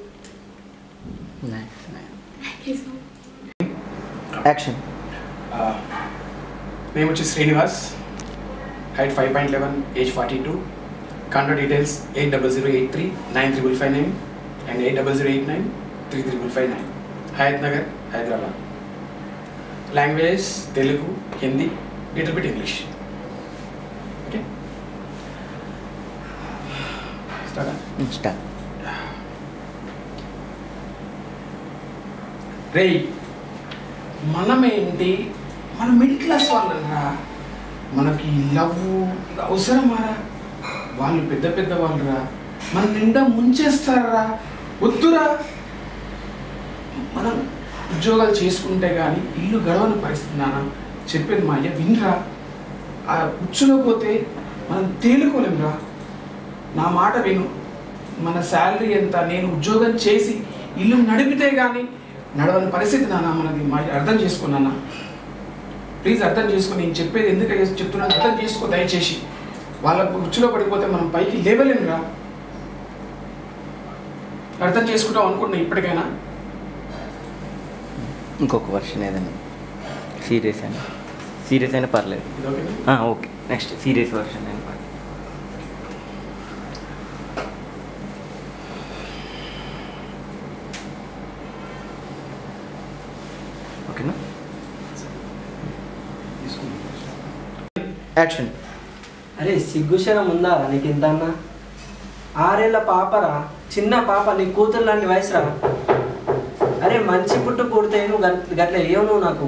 యాక్షన్ మేము వచ్చి Srinivas height five point eleven age forty two contact details eight double zero eight three nine triple five nine and eight double zero eight nine three triple five nine Hayath Nagar Hyderabad language Telugu Hindi little bit English okay start start రేయ్ మనమేంటి మన middle class వాళ్ళరా మనకి love అవసరమారా వాళ్ళు పెద్ద పెద్ద వాళ్ళరా మన నిండా ముంచేస్తారా వద్దురా మనం ఉద్యోగాలు చేసుకుంటే కానీ ఇల్లు గడవని పరిస్థితి నాన్న చెప్పేది మా అయ్య వినరా ఆ ఉచ్చులో పోతే మనం తేలుకోలేంరా నా మాట విను మన శాలరీ ఎంత నేను ఉద్యోగం చేసి ఇల్లు నడిపితే కానీ నడవని పరిస్థితి నాన్న మనది మా అర్థం చేసుకున్నానా ప్లీజ్ అర్థం చేసుకో నేను చెప్పేది ఎందుకు చెప్తున్నాను అర్థం చేసుకో దయచేసి వాళ్ళ ఉచ్చులో పడిపోతే మనం పైకి లేవలేమురా అర్థం చేసుకుంటాం అనుకుంటున్నా ఇప్పటికైనా ఇంకొక వర్షన్ ఏదైనా సీరియస్ అయినా సీరియస్ అయినా పర్లేదు ఇది ఓకేనా ఆ, ఓకే నెక్స్ట్ సీరియస్ వర్షన్ అయినా పర్లేదు ఓకేనా యాక్షన్ అరే సిగ్గుశరం ఉందా నీకు ఇంత అన్న ఆరేళ్ళ పాపరా చిన్న పాప నీ కూతురు లాంటి వయసురా అరే మంచి పుట్టు పుడితే నువ్వు గట్- గట్ల వేయవు నువ్వు నాకు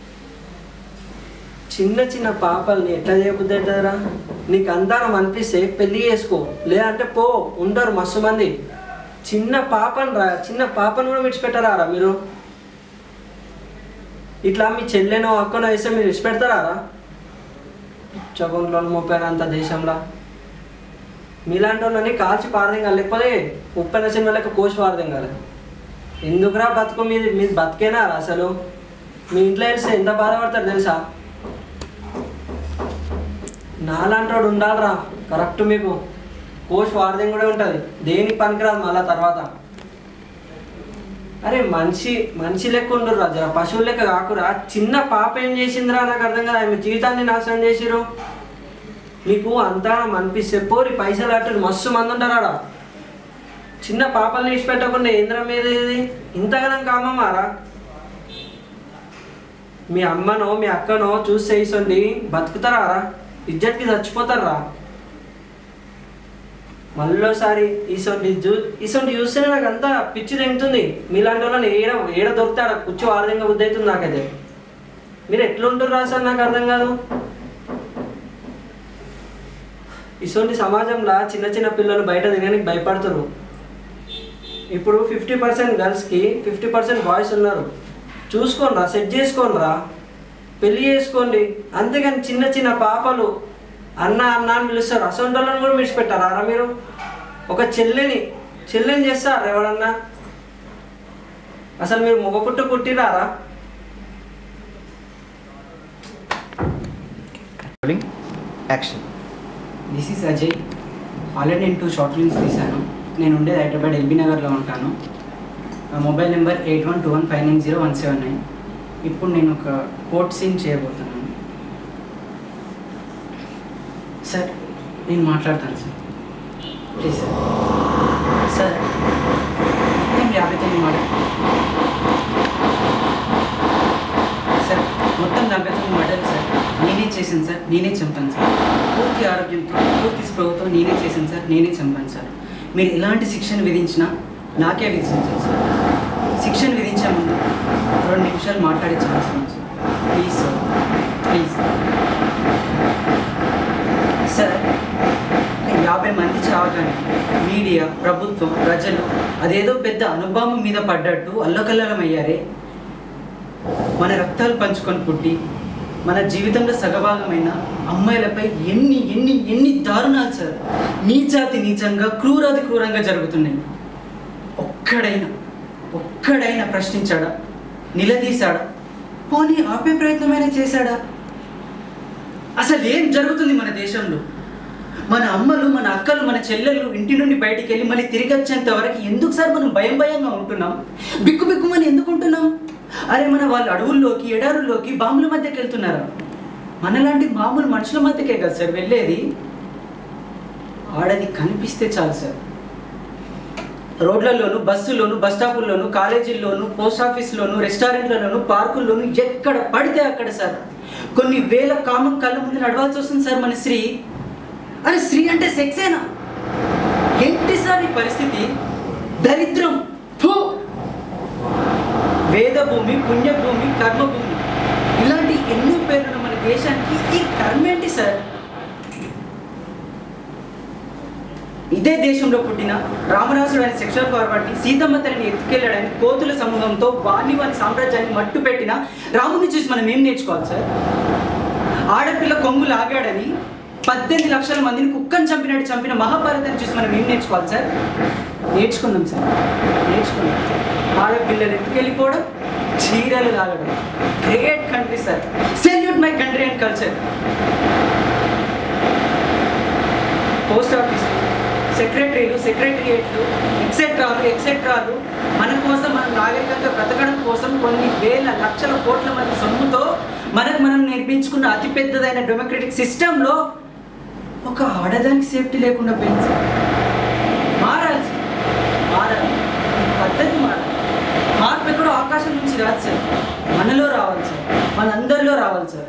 చిన్న చిన్న పాపల్ని ఎట్లా చేయబుద్ది అవుతుందిరా నీకు అందానం అనిపిస్తే పెళ్లి చేసుకో లేదంటే పో ఉండరు మస్తు మంది చిన్న పాపను రా చిన్న పాపను కూడా విడిచిపెట్టరా రా మీరు ఇట్లా మీ చెల్లెనో అక్కనో వేస్తే మీరు ఇచ్చి పెడతారా చగుంట్లో ముప్పైనంత దేశంలో మీలాంటి వాళ్ళని కాల్చి పారదింగాలి లేకపోతే ఉప్పెన సినిమా లెక్క కోసి పారదింగాలి ఎందుకురా బతుకు మీది మీది బతికేనారా అసలు మీ ఇంట్లో తెలిస్తే ఎంత బాధపడతారు తెలుసా నాలాంటోడు ఉండాలిరా కరెక్ట్ మీకు కోచ్ వారదం కూడా ఉంటుంది దేనికి పనికిరాదు మళ్ళా తర్వాత అరే మనిషి మనిషి లెక్క ఉండరు జర పశువుల లెక్క కాకురా చిన్న పాప ఏం చేసిందిరా నాకు అర్థం కదా ఆమె జీవితాన్ని నాశనం చేసిరు మీకు అంతా అనిపిస్తే పోరి పైసలు అట్టు మస్తు మంది ఉంటారు ఆడ చిన్న పాపల్ని ఇచ్చిపెట్టకుండా ఏంద్ర మీద ఇది ఇంతగానం కామమారా మీ అమ్మనో మీ అక్కనో చూసి చేసండి బతుకుతారా రా ఇజ్జత్కి చచ్చిపోతారా మళ్ళీసారి ఈసొంటి చూ ఈసొంటి చూస్తేనే నాకు అంతా పిచ్చి తెంగుతుంది మీలాంటి వాళ్ళని ఏడ ఏడ దొరుకుతాడ కూర్చో ఆర్థంగా బుద్ధి అవుతుంది నాకైతే మీరు ఎట్లుంటారు అసలు నాకు అర్థం కాదు ఇసొంటి సమాజంలో చిన్న చిన్న పిల్లలు బయట తినడానికి భయపడతారు ఇప్పుడు ఫిఫ్టీ పర్సెంట్ గర్ల్స్కి ఫిఫ్టీ పర్సెంట్ బాయ్స్ ఉన్నారు చూసుకోండిరా సెట్ చేసుకోండిరా పెళ్లి చేసుకోండి అంతేగాని చిన్న చిన్న పాపలు అన్న అన్న అని పిలుస్తారు అసొంటోళ్ళని కూడా విడిచిపెట్టారా రా మీరు ఒక చెల్లెని చెల్లెని చేస్తారా ఎవరన్నా అసలు మీరు మొగ పుట్టు పుట్టిరారా action this is Ajay already నేను టూ షార్ట్ ఫిల్మ్స్ తీశాను నేను ఉండేది హైదరాబాద్ ఎల్బీ నగర్లో ఉంటాను నా mobile number eight one two one five nine zero one seven nine ఇప్పుడు నేను ఒక కోర్ట్ సీన్ చేయబోతున్నాను సార్ నేను మాట్లాడతాను సార్ ప్లీజ్ సార్ సార్ మొత్తం యాభై తొమ్మిది మాట సార్ మొత్తం డెబ్బై తొమ్మిది మటర్లు సార్ నేనే చేశాను సార్ నేనే చంపాను సార్ పూర్తి ఆరోగ్యంతో పూర్తి స్పృహతో నేనే చేశాను సార్ నేనే చంపాను సార్ మీరు ఎలాంటి శిక్షను విధించినా నాకే విధించాలి సార్ శిక్షను విధించే ముందు రెండు నిమిషాలు మాట్లాడే ఛాన్స్ ఉంది sir please sir please sir యాభై మంది చావగానే మీడియా ప్రభుత్వం ప్రజలు అదేదో పెద్ద అనుభవం మీద పడ్డట్టు అల్లకల్లం అయ్యారే మన రక్తాలు పంచుకొని పుట్టి మన జీవితంలో సగభాగమైన అమ్మాయిలపై ఎన్ని ఎన్ని ఎన్ని దారుణాలు సార్ నీచాతి నీచంగా క్రూరాతి క్రూరంగా జరుగుతున్నాయి ఒక్కడైనా ఒక్కడైనా ప్రశ్నించాడా నిలదీశాడా పోనీ ఆపే ప్రయత్నమైనా చేశాడా అసలు ఏం జరుగుతుంది మన దేశంలో మన అమ్మలు మన అక్కలు మన చెల్లెళ్ళు ఇంటి నుండి బయటికి వెళ్ళి మళ్ళీ తిరిగి వచ్చేంత వరకు ఎందుకు సార్ మనం భయం భయంగా ఉంటున్నాం బిక్కు బిక్కుమని ఎందుకు ఉంటున్నాం అరే మన వాళ్ళు అడవుల్లోకి ఎడారుల్లోకి బాంబుల మధ్యకి వెళ్తున్నారా మనలాంటి మామూలు మనుషుల మధ్యకే కదా సార్ వెళ్ళేది ఆడది కనిపిస్తే చాలు సార్ రోడ్లలోను బస్సుల్లోను బస్ స్టాపుల్లోను కాలేజీల్లోను పోస్ట్ ఆఫీస్లోను రెస్టారెంట్లలోను పార్కుల్లోను ఎక్కడ పడితే అక్కడ సార్ కొన్ని వేల కామం కళ్ళ ముందు నడవాల్సి వస్తుంది సార్ మన స్త్రీ అరే స్త్రీ అంటే సెక్సేనా ఏంటి సార్ ఈ పరిస్థితి దరిద్రం ఫు! వేదభూమి పుణ్యభూమి కర్మభూమి ఇలాంటి ఎన్నో పేర్లు మన దేశానికి ఈ కర్మ ఏంటి సార్ ఇదే దేశంలో పుట్టిన రామరాసుడు అనే సెక్షువల్ ఫార్వర్డ్ని సీతమ్మ తల్లిని ఎత్తుకెళ్ళాడని కోతుల సమూహంతో వాణి వారి సామ్రాజ్యాన్ని మట్టు పెట్టిన రాముని చూసి మనం ఏం నేర్చుకోవాలి సార్ ఆడపిల్ల కొంగు లాగాడని పద్దెనిమిది లక్షల మందిని కుక్కను చంపినట్టు చంపిన మహాభారతాన్ని చూసి మనం ఏం నేర్చుకోవాలి సార్ నేర్చుకుందాం సార్ నేర్చుకుందాం ఆడపిల్లలు ఎత్తుకెళ్ళిపోవడం చీరలు లాగడం great country sir salute my country and culture post office సెక్రటరీలు సెక్రటరియేట్లు ఎక్సెట్రాలు ఎక్సెట్రాలు మన కోసం మనం నాగరికంగా బ్రతకడం కోసం కొన్ని వేల లక్షల కోట్ల మంది సొమ్ముతో మనకు మనం నిర్మించుకున్న అతిపెద్దదైన డెమోక్రటిక్ సిస్టంలో ఒక ఆడదానికి సేఫ్టీ లేకుండా పోయింది సార్. మారాలి సార్. మారాలి ఈ పద్ధతి మారాలి మార్పు ఎక్కడో ఆకాశం నుంచి రాదు సార్ మనలో రావాలి సార్ మనందరిలో రావాలి సార్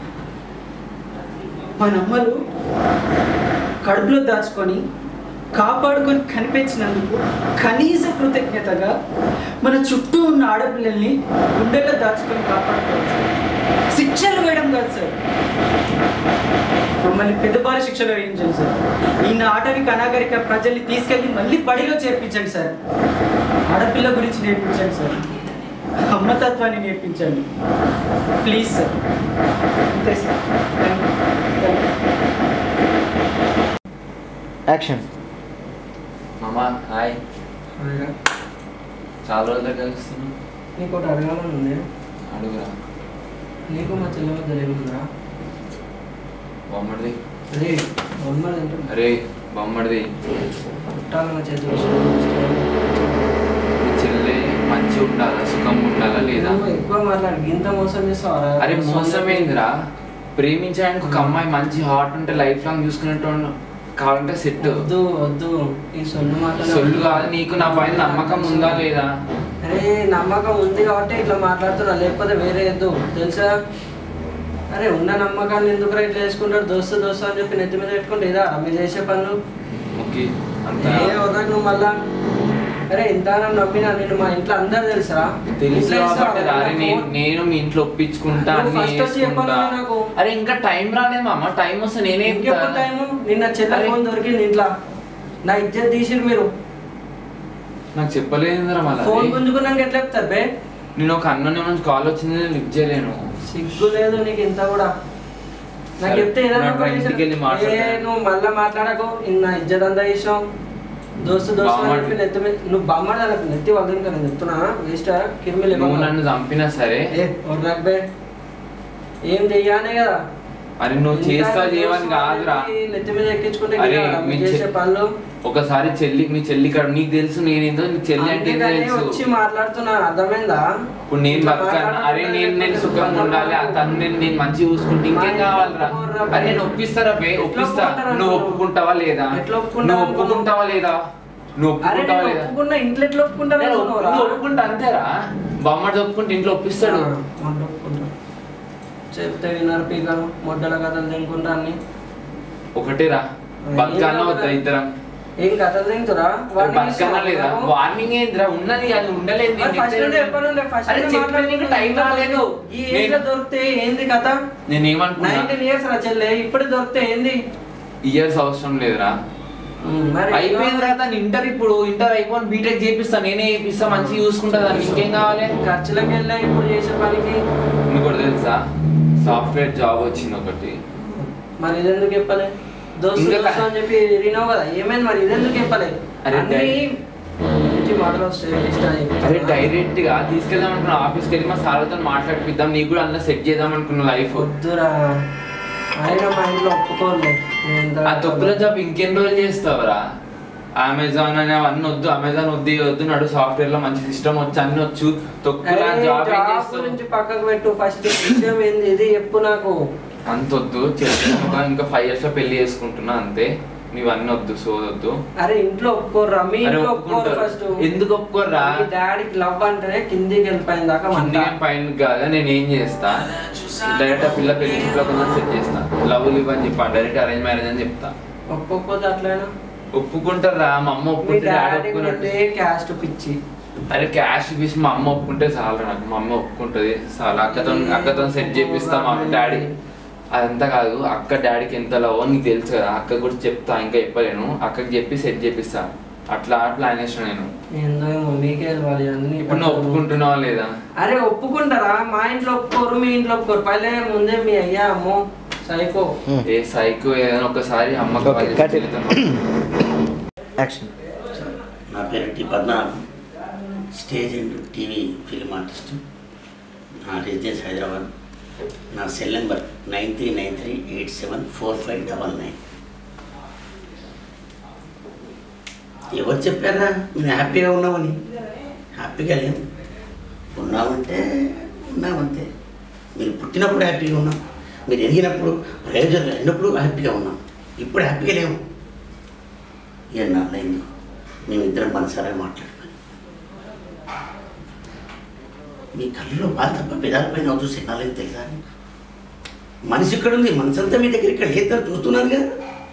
మన అమ్మలు కడుపులో దాచుకొని కాపాడుకొని కనిపించినందుకు కనీస కృతజ్ఞతగా మన చుట్టూ ఉన్న ఆడపిల్లల్ని గుండెల్లో దాచుకొని కాపాడుకోవాలి సార్. శిక్షలు వేయడం కాదు సార్ మమ్మల్ని పెద్దబాల శిక్షలు వేయించండి సార్ ఈ ఆటవిక అనాగరిక ప్రజల్ని తీసుకెళ్ళి మళ్ళీ బడిలో చేర్పించండి సార్ ఆడపిల్ల గురించి నేర్పించండి సార్ అమ్మతత్వాన్ని నేర్పించండి ప్లీజ్ సార్ అంతే సార్ థ్యాంక్ యూ యాక్షన్ మామా హాయ్ చాలా రోజులు కలుస్తున్నాం నీకు ఒకటి అడగాలని ఉంది అడుగురా నీకు మా చెల్లె మధ్య ఏముందిరా బొమ్మడిది అరే బొమ్మలు అంటే అరే బొమ్మడిది పుట్టాలన్న చేతి మీ చెల్లె మంచిగా ఉండాలా సుఖంగా ఉండాలా లేదా ఎక్కువ మాట్లాడి ఇంత మోసం చేస్తావా అరే మోసమేందిరా ప్రేమించడానికి ఒక అమ్మాయి మంచి హార్ట్ ఉంటే లైఫ్ లాంగ్ చూసుకునేటోడు కావాలంటే సెట్ వద్దు వద్దు ఈ సొల్లు మాటలు సొల్లు కాదు నీకు నా పైన నమ్మకం ఉందా లేదా అరే నమ్మకం ఉంది కాబట్టి ఇట్లా మాట్లాడుతున్నా లేకపోతే వేరే వద్దు తెలుసా అరే ఉన్న నమ్మకాన్ని ఎందుకు ఇట్లా వేసుకుంటారు దోస్తు దోస్తు అని చెప్పి నెత్తి మీద పెట్టుకుంటే ఇదా మీరు చేసే పనులు ఓకే అంత ఏ వదలకు నువ్వు మళ్ళా అరే ఇంత నమ్మినా నేను మా ఇంట్లో అందరు తెలుసా తెలుసు ఇంట్లో ఇస్తావా? కాబట్టి రా, అరే నేను నేను మీ ఇంట్లో ఒప్పించుకుంటా నువ్వు అన్ని first వచ్చి చేసుకుంటా. చెప్పాలి నాకు. అరే ఇంకా టైం రాలేదు మామ టైం వస్తే నేనే ఇంకెప్పుడు టైం నిన్న చెల్ల ఫోన్ దొరికింది ఇంట్లో నా ఇజ్జత్ తీసిరు మీరు నాకు చెప్పలేదురా మళ్ళీ ఫోన్ గుంజుకున్నాక ఎట్లా చెప్తారు బే నేను ఒక అన్న నుంచి కాల్ వచ్చింది నేను లిఫ్ట్ చేయలేను సిగ్గు లేదు నీకు ఇంత కూడా నాకు సరే, చెప్తే ఏదైనా నాకు ఒకటి ఇంటికి వెళ్ళి ఏ, మాట్లాడతాను. నువ్వు మళ్ళా మాట్లాడకు నా ఇజ్జత్ అంతా ఇష్టం దోస్తు దోస్తు అని బామ్మర్ది. చెప్పి నెత్తి మీద నువ్వు బామ్మడి నాకు నెత్తి వద్దు ఇంకా నేను చెప్తున్నా వేస్ట్ కిర్మిలి నువ్వు నన్ను చంపినా సరే నాకు బే ఏం చెయ్యానే కదా అరే నువ్వు ఇంకా చేస్తావు చేయవని దోస్తు కాదురా అని నెత్తి మీద ఎక్కించుకుంటే అరే గిరా, మీ మీరు చేసే చె- పనులు ఒకసారి చెల్లి మీ చెల్లి కాదు నీకు తెలుసు నేనేందో నీ చెల్లి అంటే ఏందో అందుకనే తెలుసు వచ్చి మాట్లాడుతున్నా అర్థమైందా ఇప్పుడు నేను ఇట్లా బతకాను మాట్లాడుతుంటే అరే నేను నేను సుఖంగా ఉండాలి ఆ తను నేను నేను మంచిగా చూసుకుంటే ఇంకేం కావాలరా అరే నేను ఒప్పిస్తారా బే ఒప్పిస్తా నువ్వు ఒప్పుకుంటావా లేదా నువ్వు ఒప్పుకుంటావా లేదా నువ్వు అరే ఒప్పుకుంటావా నేను లేదా ఒప్పుకున్నా ఇంట్లో ఎట్లా ఒప్పుకుంటాను నేను ఒప్పు- నువ్వు ఒప్పుకుంటా అంతేరా బొమ్మడి ఒప్పుకుంటే ఇంట్లో ఒప్పిస్తాడు చెప్తే విన్నారు పీకలు మొడ్డల కథలు తినుకుంటా అన్ని ఒకటేరా బతకాలనా వద్దా ఇద్దరం ఏం కథలు తింటురా బతకాలనా లేదా వార్నింగ్ ఏందిరా ఉన్నది అది ఉండలేదు నేను ఫస్ట్ నుండి చెప్తే- ఎప్పటి నుండి ఫస్ట్ అరే చెప్పే నీకు టైం రాలేదు ఈ ఏజ్ లో దొరికితే ఏంది కథ నేను ఏమనుకున్నా నైన్టీన్ ఇయర్స్ రా చెల్లె ఇప్పుడు దొరికితే ఏంది ఇయర్స్ అవసరం లేదురా మరి అయిపోయింది రా తను ఇంటర్ ఇప్పుడు ఇంటర్ అయిపోయి బీటెక్ చేపిస్తా నేనే చేపిస్తా మంచిగా చూసుకుంటా దానికి ఇంకేం కావాలి ఖర్చులకు వెళ్ళా ఇప్పుడు చేసే పనికి నీకు కూడా తెలుసా సాఫ్ట్వేర్ జాబ్ వచ్చింది ఒకటి మరి ఇదెందుకు చెప్పలే దోస్తు ఇంకా దోస్తు అని చెప్పి వినావు కదా ఏమైంది మరి ఇదెందుకు చెప్పలే అరే అన్ని డై- మంచి మాటలు వస్తాయి ఇష్టం అరే డైరెక్ట్ గా తీసుకెళ్దాం అనుకున్నా ఆఫీస్కి వెళ్ళి మా సార్తో మాట్లాడిపిద్దాం నీకు కూడా అందులో సెట్ చేద్దాం అనుకున్న లైఫ్ వద్దురా ఆయన మా ఇంట్లో ఒప్పుకోలే ఆ తొక్కుల జాబ్ ఇంకెన్ని రోజులు చేస్తావరా అమెజాన్ అని అవన్నీ వద్దు అమెజాన్ వద్దు ఇది వద్దు నడు సాఫ్ట్వేర్ లో మంచి సిస్టమ్ వచ్చు అన్ని వచ్చు తొక్కుల జాబ్ ఏం చేస్తావు గురించి పక్కకు పెట్టు ఫస్ట్ విషయం ఏంది ఇది చెప్పు నాకు అంత వద్దు చేస్తున్నా ఇంకా ఫైవ్ ఇయర్స్ లో పెళ్లి చేసుకుంటున్నా అంతే నీవు అన్ని వద్దు సోదొద్దు అరే ఇంట్లో ఒప్పుకోర్రా మీ అరే ఇంట్లో ఒప్పుకోరు ఒప్పుకుంటారు. ఫస్ట్ ఎందుకు ఒప్పుకోర్రా మీ డాడీకి లవ్ అంటేనే కిందికి వెళ్ళిపోయిన దాకా మంట అందుకే పైన కాదా నేను ఏం చేస్తా డైరెక్ట్ ఆ పిల్ల పెళ్లి ఇంట్లో కొంచెం సెట్ చేస్తా లవ్ లివ్ అని చెప్పా డైరెక్ట్ అరేంజ్ మ్యారేజ్ అని చెప్తా ఒప్పుకోకపోతే అట్లయినా ఒప్పుకుంటారా మా అమ్మ మీ ఒప్పుకుంటే డాడీ డాడీ ఒప్పుకున్నట్టు క్యాస్ట్ పిచ్చి అరే క్యాష్ ఇప్పించి మా అమ్మ ఒప్పుకుంటే చాలు నాకు మా అమ్మ ఒప్పుకుంటుంది చాలా అక్కతో అక్కతో సెట్ చేపిస్తా మా డాడీ అదంతా కాదు అక్క డాడీకి ఎంత లవ్ నీకు తెలుసు కదా అక్క కూడా చెప్తా ఇంకా చెప్పలేను అక్కకి చెప్పి సెట్ చేపిస్తా అట్లా ప్లాన్ చేసిన నేను ఏందో ఏమో మీకే తెలియాలి అన్ని ఇప్పుడు నువ్వు ఒప్పుకుంటున్నావా లేదా అరే ఒప్పుకుంటారా మా ఇంట్లో ఒప్పుకోరు మీ ఇంట్లో ఒప్పుకోరు పల్లె ముందే మీ అయ్యా అమ్మో సైకో ఏ సైకో ఏదైనా ఒకసారి అమ్మకి Okay, కాల్ cut చేసి it. వెళ్తాను. యాక్షన్ నా పేరు T Padmanabham stage and TV film artist నా రెసిడెన్స్ హైదరాబాద్ నా cell number nine three nine three eight seven four five double nine ఎవరు చెప్పారా మేము హ్యాపీగా ఉన్నామని హ్యాపీగా లేము ఉన్నామంటే ఉన్నామంతే మీరు పుట్టినప్పుడు హ్యాపీగా ఉన్నాం మీరు ఎదిగినప్పుడు ప్రయోజనం అయినప్పుడు హ్యాపీగా ఉన్నాం ఇప్పుడు హ్యాపీగా లేము ఎన్నాళ్ళైందో మేమిద్దరం మనసారా మాట్లాడుకొని మీ కళ్ళలో బాధ తప్ప పెదాలపైన అవుతూ సిగ్నాలని తెలుసా నీకు? మనిషి ఇక్కడ ఉంది మనసంతా మీ దగ్గర ఇక్కడ లేదని చూస్తున్నాను కదా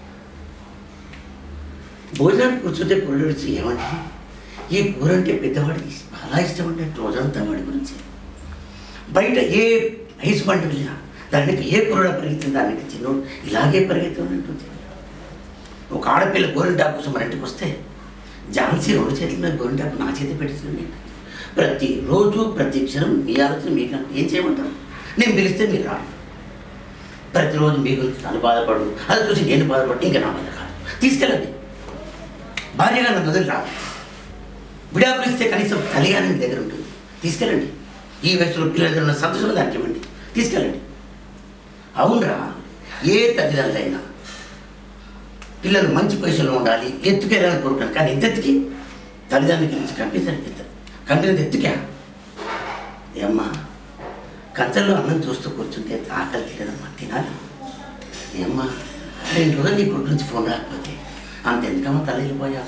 భోజనానికి కూర్చుంటే పుల్లు విడిచి ఏమంటే ఈ కూర అంటే పెద్దవాడికి చాలా ఇష్టం అంటే రోజంతా వాడి గురించి బయట ఏ ఐస్ బండి వెళ్ళినా దానికి ఏ కూర పరిగెత్తింది దానికి చిన్నోడు ఇలాగే పరిగెత్తున్నట్టుంది ఒక ఆడపిల్ల గోరింటాకు కోసం మన ఇంటికి వస్తే ఝాన్సీ రెండు చేతుల మీద గోరింటాకు నా చేతి పెట్టింది ప్రతిరోజు ప్రతి క్షణం మీ ఆలోచన మీకు ఏం చేయమంటారు నేను పిలిస్తే మీరు రాడు ప్రతిరోజు మీ గురించి తను బాధపడు అది చూసి నేను బాధపడు ఇంకా నా వల్ల కాదు తీసుకెళ్ళండి భార్యగా నన్ను వదిలి రాదు విడాకులు ఇస్తే కనీసం తల్లిగానే మీ దగ్గర ఉంటుంది తీసుకెళ్ళండి ఈ వయసులో పిల్లల దగ్గర ఉన్న సంతోషం దానికి ఇవ్వండి తీసుకెళ్ళండి అవునరా ఏ తల్లిదండ్రులైనా పిల్లలు మంచి పొజిషన్లో ఉండాలి ఎత్తుకెళ్ళాలని కోరుకున్నాను కానీ ఇంతెత్తుకి తల్లిదండ్రుల గురించి కనిపించండి ఎత్తు కనిపించదు ఎత్తుకా ఏమ్మా కంచంలో అన్నం చూస్తూ కూర్చుంటే ఆకలి తీరదమ్మా తినాలి ఏమ్మా రెండు రోజులు నీ కొడుకు నుంచి ఫోన్ రాకపోతే అంతెందుకమ్మా తల్లి వెళ్ళిపోయా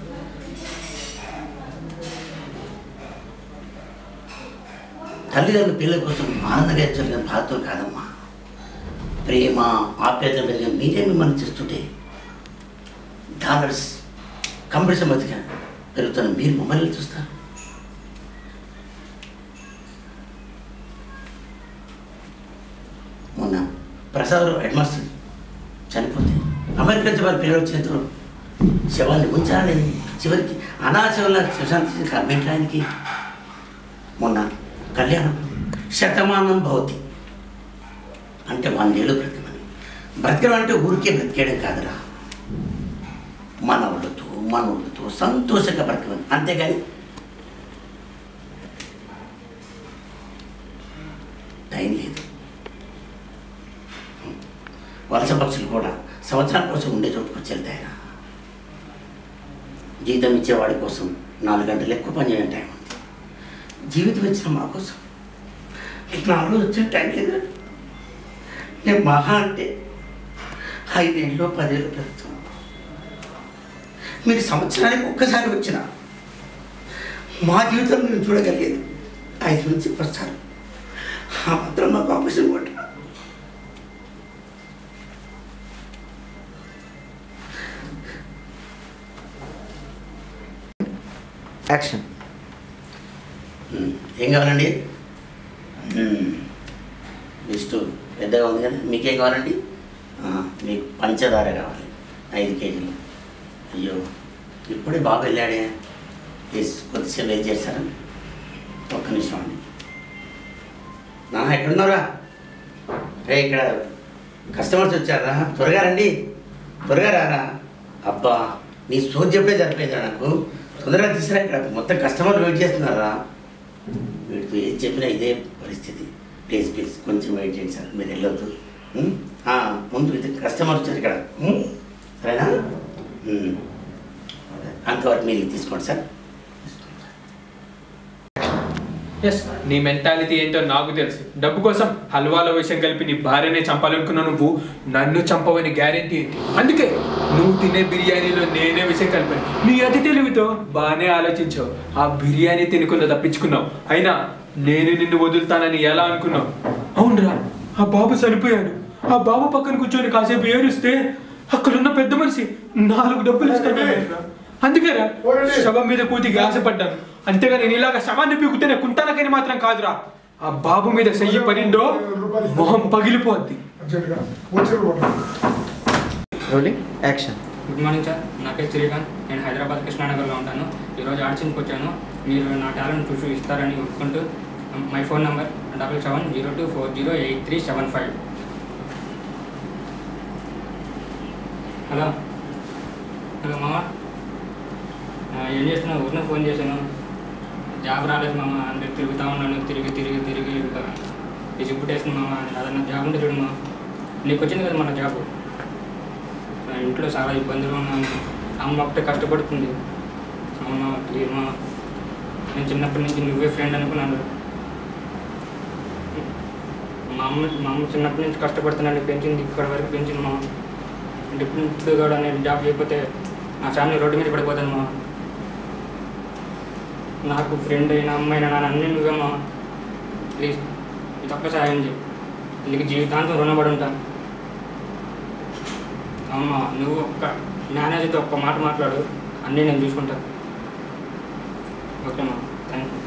తల్లిదండ్రులు పిల్లల కోసం ఆనందంగా ఎచ్చరిగిన బాధతో కాదమ్మా ప్రేమ ఆప్యాయత పెరిగిన మీరే మిమ్మల్ని చేస్తుంటే డాలర్స్ కంపెనీస్ మధ్యగా పెరుగుతున్న మీరు మమ్మల్ని చూస్తారు మొన్న ప్రసాద్ హెడ్ మాస్టర్ చనిపోతే అమెరికా నుంచి వాళ్ళ పిల్లలు వచ్చేంత శవాన్ని ఉంచాలని చివరికి అనాశవల్ల సుశాంతి కర్మేంటి ఆయనకి మొన్న కళ్యాణం శతమానం భవతి అంటే వందేళ్ళు బ్రతకమని బ్రతకడం అంటే ఊరికే బ్రతికేయడం కాదురా మనవులతో మనవులతో సంతోషంగా బ్రతకమని అంతేగాని టైం లేదు వలస పక్షులు కూడా సంవత్సరం కోసం ఉండే చోటుకు వచ్చి వెళ్తాయరా జీతం ఇచ్చేవాడి కోసం నాలుగు గంటలు ఎక్కువ పని చేయడం టైం ఉంది జీవితం ఇచ్చిన మా కోసం మీకు నాలుగు రోజులు వచ్చిన టైం లేదు నేను మహా అంటే ఐదేళ్ళు పదేళ్ళు పెరుగుతాను మీరు సంవత్సరానికి ఒక్కసారి వచ్చిన మా జీవితం నేను చూడగలిగేది ఐదు నుంచి వస్తారు ఆ మాత్రం మాకు అవకాశం కూడా యాక్షన్ ఏం కావాలండి లిస్టు పెద్దగా ఉంది కదా మీకేం కావాలండి ఆ, మీకు పంచదార కావాలి ఐదు కేజీలు అయ్యో ఇప్పుడే బాగా వెళ్ళాడే ప్లీజ్ కొద్దిసేపు వెయిట్ చేస్తారా ఒక్క నిమిషం అండి నాన్న ఎక్కడున్నారా రే ఇక్కడ కస్టమర్స్ వచ్చారా త్వరగా రండి త్వరగా రారా అబ్బా నీ సోది చెప్పే సరిపోయిందా నాకు తొందరగా తీసుకురా ఇక్కడ మొత్తం కస్టమర్లు వెయిట్ చేస్తున్నారా వీడితో ఏది చెప్పినా ఇదే పరిస్థితి ప్లీజ్ ప్లీజ్ కొంచెం వెయిట్ చేయండి సార్ మీరు వెళ్ళొద్దు ఉం? ఆ, ముందు ఇది కస్టమర్ వచ్చారు ఇక్కడ ఉం? సరేనా ఉం. అంతవరకు మీరు ఇది తీసుకోండి సార్ ఎస్ నీ మెంటాలిటీ ఏంటో నాకు తెలుసు డబ్బు కోసం హల్వాలో విషయం కలిపి నీ భార్యనే చంపాలనుకున్న నువ్వు నన్ను చంపవని గ్యారెంటీ ఏంటి అందుకే నువ్వు తినే బిర్యానీలో నేనే విషయం కలిపాను నీ అతి తెలివితో బాగానే ఆలోచించావు ఆ బిర్యానీ తినకుండా తప్పించుకున్నావు అయినా నేను నిన్ను వదులుతానని ఎలా అనుకున్నావు అవునరా ఆ బాబు చనిపోయాడు ఆ బాబు పక్కన కూర్చొని కాసేపు ఏడుస్తే అక్కడున్న పెద్ద మనిషి నాలుగు డబ్బులు ఇస్తాను అందుకేరా శవం మీద కూతికి ఆశపడ్డాను అంతేగాని నేను ఇలాగ శవాన్ని పీకుతేనే కుంటానకని మాత్రం కాదురా ఆ బాబు మీద చెయ్యి పడిందో మొహం పగిలిపోద్ది rolling action good morning sir నా పేరు శ్రీకాంత్ నేను హైదరాబాద్ కృష్ణానగర్లో ఉంటాను ఈరోజు ఆడిషన్కి వచ్చాను మీరు నా టాలెంట్ చూసి ఇస్తారని ఒప్పుకుంటూ my phone number double seven zero two four zero eight three seven five hello hello మామ ఆ, ఏం చేస్తున్నావు ఊరిన ఫోన్ చేశాను జాబ్ రాలేదు మామ అంటే తిరుగుతా ఉన్నాను తిరిగి తిరిగి తిరిగి ఇంకా విసిగుట్టేసింది మామ అదన్నా జాబ్ ఉంటే చూడు మామ నీకు వచ్చింది కదా మన జాబ్ నా ఇంట్లో చాలా ఇబ్బందులు ఉన్నాను అమ్మ ఒకటే కష్టపడుతుంది అమ్మ ప్లీజ్ మా నేను చిన్నప్పటి నుంచి నువ్వే ఫ్రెండ్ అనుకున్నాను మా అమ్మ మా అమ్మ చిన్నప్పటి నుంచి కష్టపడుతున్నాను పెంచింది ఇక్కడ వరకు పెంచింది మా డిప్యూటీ కూడా నేను జాబ్ చేయకపోతే నా ఫ్యామిలీ రోడ్డు మీద పడిపోతాను మా నాకు ఫ్రెండ్ అయినా అమ్మాయినా నాన్న అన్నీ నువ్వే మా ప్లీజ్ ఇది ఒక్క సాయం చేయి నీకు జీవితాంతం రుణపడి ఉంటాను అమ్మా నువ్వు ఒక్క మేనేజర్తో ఒక్క మాట మాట్లాడు అన్నీ నేను చూసుకుంటాను ఓకేమ్మా thank you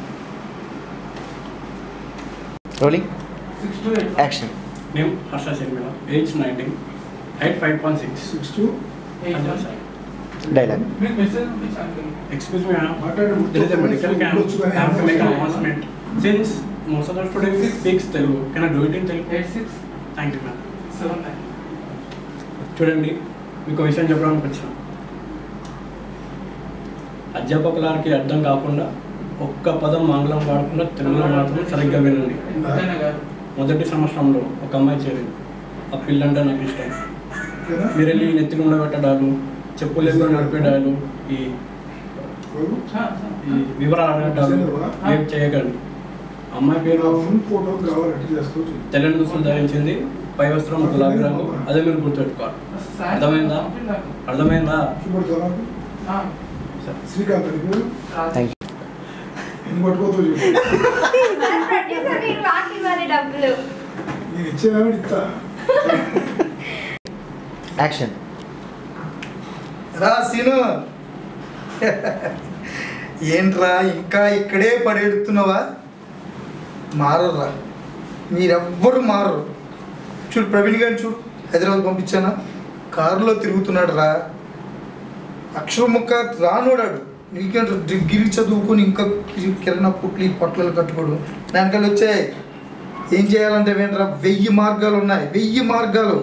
rolling action name Harsha Sharmila age nineteen height five point six six two dialogue Excuse me, ma'am. There is a medical camp. I have to make an announcement. Since most of the students speaks Telugu, can I do it in Telugu? Eight six. Thank you, ma'am. Seven nine. చూడండి మీకు ఒక విషయం చెప్పడానికి వచ్చాను అధ్యాపకులకి అర్థం కాకుండా ఒక్క పదం ఆంగ్లం వాడకుండా తెలుగులో మాత్రం సరిగ్గా వినండి మొదటి సంవత్సరంలో ఒక అమ్మాయి చేరింది ఆ పిల్లంటే నాకు ఇష్టం మీరు వెళ్ళి నెత్తిని ఉండబెట్టడాలు చెప్పులు లేకుండా నడిపేడాలు ఈ ఈ వివరాలు అడగడాలు ఏం చేయకండి అమ్మాయి పేరు ఫోటో కావాలంటే చేస్తూ తెల్లని దుస్తులు ధరించింది పై వస్త్రం గులాబీ రంగు అదే మీరు గుర్తుపెట్టుకోవాలి అర్థమైందా అర్థమైందా శ్రీకాంత్ అని పేరు థ్యాంక్ ఎన్ని పట్టుకోతో చెప్పు సార్ ప్రొడ్యూసర్ మీరు మాకు ఇవ్వాలి డబ్బులు నేను ఇచ్చేదామని ఇస్తా యాక్షన్ రా సీను ఏంట్రా ఇంకా ఇక్కడే పడేడుతున్నావా మారరా మీరెవ్వరు మారరు చూడు ప్రవీణ్ గారిని చూడు హైదరాబాద్ పంపించానా కారులో తిరుగుతున్నాడు రా అక్షరం ముక్క రానోడాడు నీకేంట డిగ్రీ చదువుకొని ఇంకా కి- కిరణ పుట్లి పొట్లలు కట్టుకోడు దానికల్లా వచ్చాయి ఏం చేయాలంటే ఏంట్రా వెయ్యి మార్గాలు ఉన్నాయి వెయ్యి మార్గాలు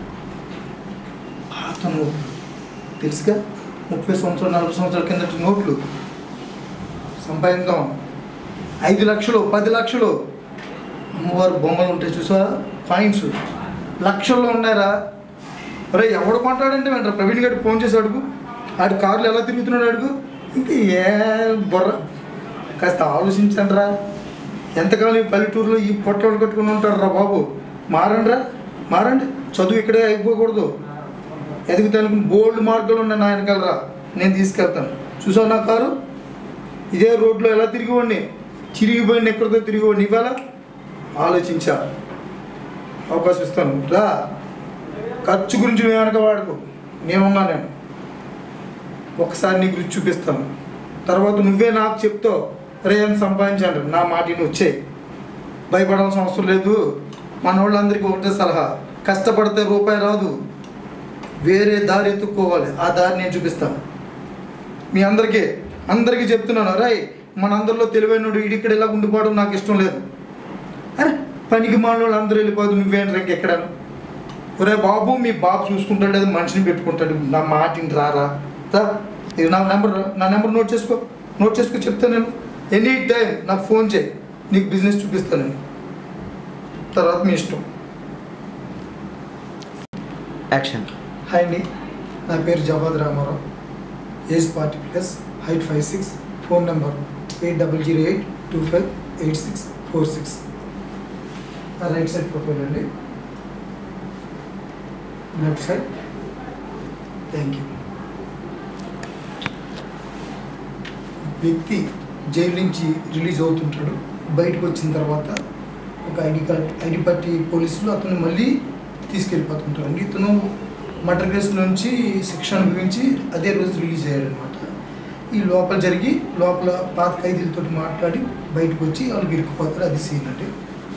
పాత నోట్లు తెలుసుగా ముప్పై సంవత్సరాలు నలభై సంవత్సరాల కిందటి నోట్లు సంపాదిద్దాం ఐదు లక్షలు పది లక్షలు అమ్మవారు బొమ్మలు ఉంటాయి చూసా కాయిన్స్ లక్షల్లో ఉన్నాయరా అరే ఎవడు కొంటాడంటే వెంటనే ప్రవీణ్ గారికి ఫోన్ చేసి అడుగు ఆడు కార్లు ఎలా తిరుగుతున్నాడు అడుగు ఇంక ఏ బొర్ర కాస్త ఆలోచించండి రా ఎంతకాలం ఈ పల్లెటూరులో ఈ పొట్టలు కట్టుకుని ఉంటారు రా బాబు మారండి రా మారండి చదువు ఇక్కడే అయిపోకూడదు ఎదుగుతానికి బోల్డ్ మార్గాలు ఉన్నాయి నా వెనకాలరా నేను తీసుకెళ్తాను చూసావు నా కారు ఇదే రోడ్లో ఎలా తిరిగివ్వండి చిరిగిపోయిన ఎక్కడితో తిరిగివ్వండి ఇవాళ ఆలోచించా అవకాశం ఇస్తాను రా ఖర్చు గురించి నువ్వు వెనక వాడుకో నేనున్నా నేను ఒకసారి నీకు రుచి చూపిస్తాను తర్వాత నువ్వే నాకు చెప్తావు రే ఎంత సంపాదించాను నా మాట నువ్వు వచ్చే భయపడాల్సిన అవసరం లేదు మన వాళ్ళందరికీ ఒకటే సలహా కష్టపడితే రూపాయి రాదు వేరే దారి ఎత్తుక్కోవాలి ఆ దారి నేను చూపిస్తాను మీ అందరికీ అందరికీ చెప్తున్నాను రై మన అందరిలో తెలివైనడు ఇక్కడ ఇలా ఉండిపోవడం నాకు ఇష్టం లేదు అరే పనికి మానవులు అందరూ వెళ్ళిపోదు నువ్వేంటి ఇంకెక్కడాను ఒరే బాబు మీ బాబు చూసుకుంటాడు లేదా మనిషిని పెట్టుకుంటాడు నా మాటిని రారా రా ఇది నా నెంబర్ నా నెంబర్ నోట్ చేసుకో నోట్ చేసుకో చెప్తాను నేను ఎనీ టైం నాకు ఫోన్ చేయి నీకు బిజినెస్ చూపిస్తాను నేను తర్వాత మీ ఇష్టం యాక్షన్ హాయ్ అండి నా పేరు Jawad Ramarao age forty plus height five six phone number eight double zero eight two five eight six four six నా రైట్ సైడ్ ప్రొఫైల్ అండి లెఫ్ట్ సైడ్ థ్యాంక్ యూ వ్యక్తి జైలు నుంచి రిలీజ్ అవుతుంటాడు బయటకు వచ్చిన తర్వాత ఒక ఐడి కార్డ్ ఐడి పార్టీ పోలీసులు అతను మళ్ళీ తీసుకెళ్ళిపోతుంటారండి ఇతను మర్డర్ కేసు నుంచి శిక్ష అనుభవించి అదే రోజు రిలీజ్ అయ్యాడు అనమాట ఈ లోపల జరిగి లోపల పాత ఖైదీలతో మాట్లాడి బయటకు వచ్చి వాళ్ళకి ఇరుక్కుపోతారు అది సీన్ అండి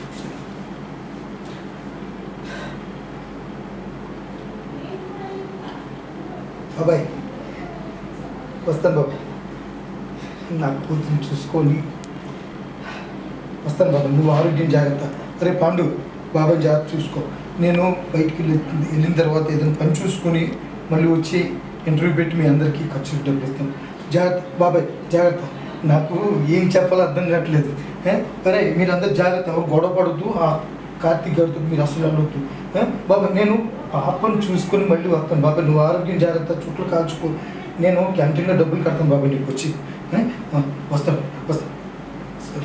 బాబాయ్ వస్తాను బాబాయ్ నా కూతురు చూసుకొని వస్తాను బాబాయ్ నువ్వు ఆరోగ్యం జాగ్రత్త అరే పాండు బాబాయ్ జాగ్రత్త చూసుకో నేను బయటికి వెళ్ళి వెళ్ళిన తర్వాత ఏదైనా పని చూసుకొని మళ్ళీ వచ్చి ఇంటర్వ్యూ పెట్టి మీ అందరికీ ఖర్చులు డబ్బులు ఇస్తాను జాగ్రత్త బాబాయ్ జాగ్రత్త నాకు ఏం చెప్పాలో అర్థం కావట్లేదు ఏ? సరే మీరందరూ జాగ్రత్త ఎవరు గొడవ పడద్దు ఆ కార్తీక్ గారితో మీరు అసలు వెళ్ళొద్దు ఏ? బాబాయ్ నేను పాపను చూసుకొని మళ్ళీ వస్తాను బాబాయ్ నువ్వు ఆరోగ్యం జాగ్రత్త చుట్టూ కాల్చుకో నేను క్యాంటీన్లో డబ్బులు కడతాను బాబాయ్ నీకు వచ్చి ఏ? ఆ, వస్తాను వస్తాను సరే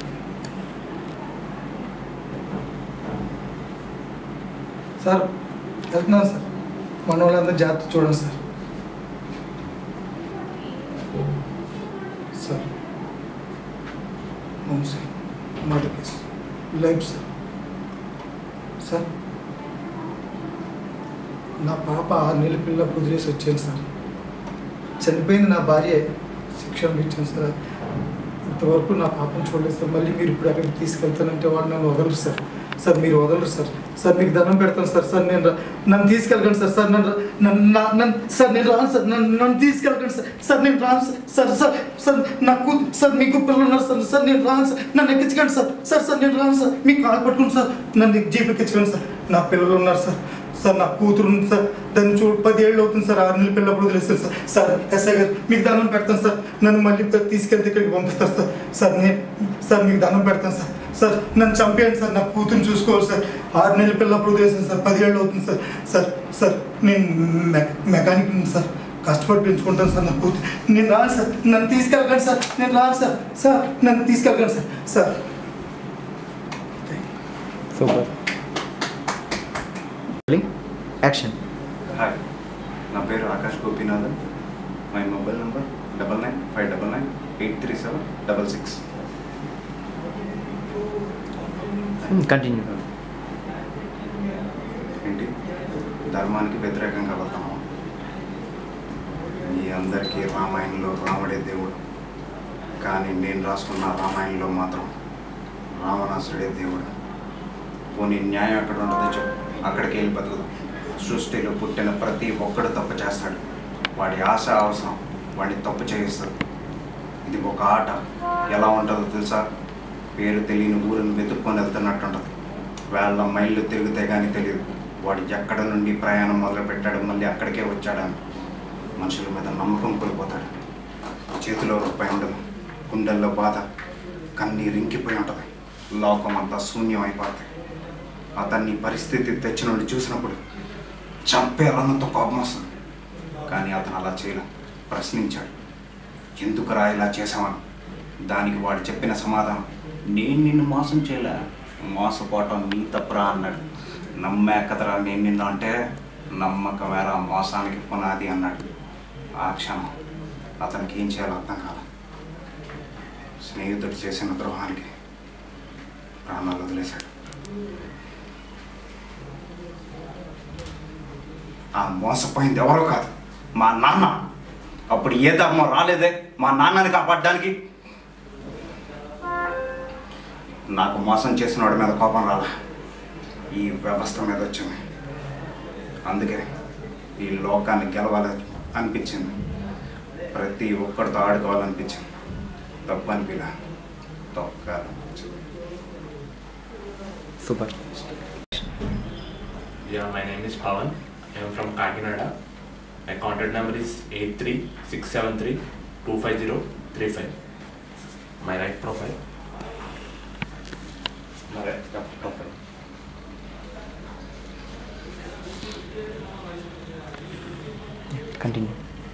సార్ వెళ్తున్నాను సార్ మన వాళ్ళందరూ జాగ్రత్త చూడండి సార్ సార్ అవును సార్ మాట కేసు లైఫ్ సార్ సార్ నా పాప ఆరు నెలల పిల్ల కుదిరేసి వచ్చాను సార్ చనిపోయింది నా భార్య శిక్షణ ఇచ్చాను సార్ ఇంతవరకు నా పాపను చూడలేదు సార్ మళ్ళీ మీరు ఇప్పుడు అక్కడికి తీసుకెళ్తానంటే వాళ్ళు నన్ను వదలరు సార్ సార్ మీరు వదలరు సార్ సార్ మీకు దండం పెడతాను సార్ సార్ నేను రా- నన్ను తీసుకెళ్ళకండి సార్ సార్ నన్ను రా- నన్ను నా- నన్ను సార్ నేను రాను సార్ నన్ను నన్ను తీసుకెళ్ళకండి సార్ సార్ నేను రాను సార్ సార్ సార్ సార్ నాకు సార్ మీకు పిల్లలు ఉన్నారు సార్ సార్ నేను రాను సార్ నన్ను ఎక్కించకండి సార్ సార్ సార్ నేను రాను సార్ మీకు కాలు పట్టుకుని సార్ నన్ను జీప్ ఎక్కించకండి సార్ నా పిల్లలు ఉన్నారు సార్ సార్ నా కూతురు ఉంది సార్ దాన్ని చూ పది ఏళ్ళు అవుతుంది సార్ ఆరు నెలల పిల్లప్పుడు వదిలేస్తాను సార్ సార్ ఎస్ఐ గారు మీకు దండం పెడతాను సార్ నన్ను మళ్ళీ తీసుకెళ్తే ఇక్కడికి పంపిస్తారు సార్ సార్ నేను సార్ మీకు దండం పెడతాను సార్ సార్ నన్ను చంపేయండి సార్ నా కూతురు చూసుకోవాలి సార్ ఆరు నెలల పిల్లప్పుడు వదిలేసాను సార్ పదిహేళ్ళు అవుతుంది సార్ సార్ సార్ నేను మె- మెకానిక్ సార్ కష్టపడి పెంచుకుంటాను సార్ నా కూతురు నేను రాను సార్ నన్ను తీసుకెళ్ళకండి సార్ నేను రాను సార్ సార్ నన్ను తీసుకెళ్ళకండి sir sir super action hi నా పేరు Akash Gopinathan my mobile number double nine five double nine eight three seven double six continue ఏంటి ధర్మానికి వ్యతిరేకంగా వెళ్తాము మీ అందరికీ రామాయణంలో రాముడే దేవుడు కానీ నేను రాసుకున్న రామాయణంలో మాత్రం రావణాసుడే దేవుడు పోనీ న్యాయం ఎక్కడ ఉంటుందో చెప్పు అక్కడికి వెళ్ళి బతుకుదు సృష్టిలో పుట్టిన ప్రతి ఒక్కడు తప్పు చేస్తాడు వాడి ఆశ అవసరం వాడిని తప్పు చేయిస్తాడు ఇది ఒక ఆట ఎలా ఉంటుందో తెలుసా పేరు తెలియని ఊరిని వెతుక్కొని వెళ్తున్నట్టు ఉంటుంది వేళ్ళ మైళ్ళు తిరిగితే కానీ తెలియదు వాడు ఎక్కడ నుండి ప్రయాణం మొదలు పెట్టాడు మళ్ళీ అక్కడికే వచ్చాడని మనుషుల మీద నమ్మకం కోల్పోతాడు చేతిలో రూపాయి ఉండదు గుండెల్లో బాధ కన్నీరు ఇంకిపోయి ఉంటుంది లోకం అంతా శూన్యం అయిపోతుంది అతన్ని పరిస్థితి తెచ్చిన వాడిని చూసినప్పుడు చంపేయాలన్నంత కోపం వస్తుంది కానీ అతను అలా చేయలేదు ప్రశ్నించాడు ఎందుకురా ఇలా చేసామని దానికి వాడు చెప్పిన సమాధానం నేను నిన్ను మోసం చేయలే మోసపోవటం నీ తప్పురా అన్నాడు నమ్మే కదరా నేను నిన్ను అంటే నమ్మకమేరా మోసానికి పునాది అన్నాడు ఆ క్షణం అతనికి ఏం చేయాలో అర్థం కాదు స్నేహితుడు చేసిన ద్రోహానికి ప్రాణాలు వదిలేశాడు ఆ మోసపోయింది ఎవరో కాదు మా నాన్న అప్పుడు ఏ ధర్మం రాలేదే మా నాన్నని కాపాడడానికి నాకు మోసం చేసిన వాడి మీద కోపం రాలా ఈ వ్యవస్థ మీద వచ్చింది అందుకే ఈ లోకాన్ని గెలవాలి అనిపించింది ప్రతి ఒక్కరితో ఆడుకోవాలనిపించింది తప్పు అనిపిలా తొక్కాలనిపించింది super Yeah, my name is Pawan. I am from Kakinada. My contact number is 83673 My right profile. My right profile. Continue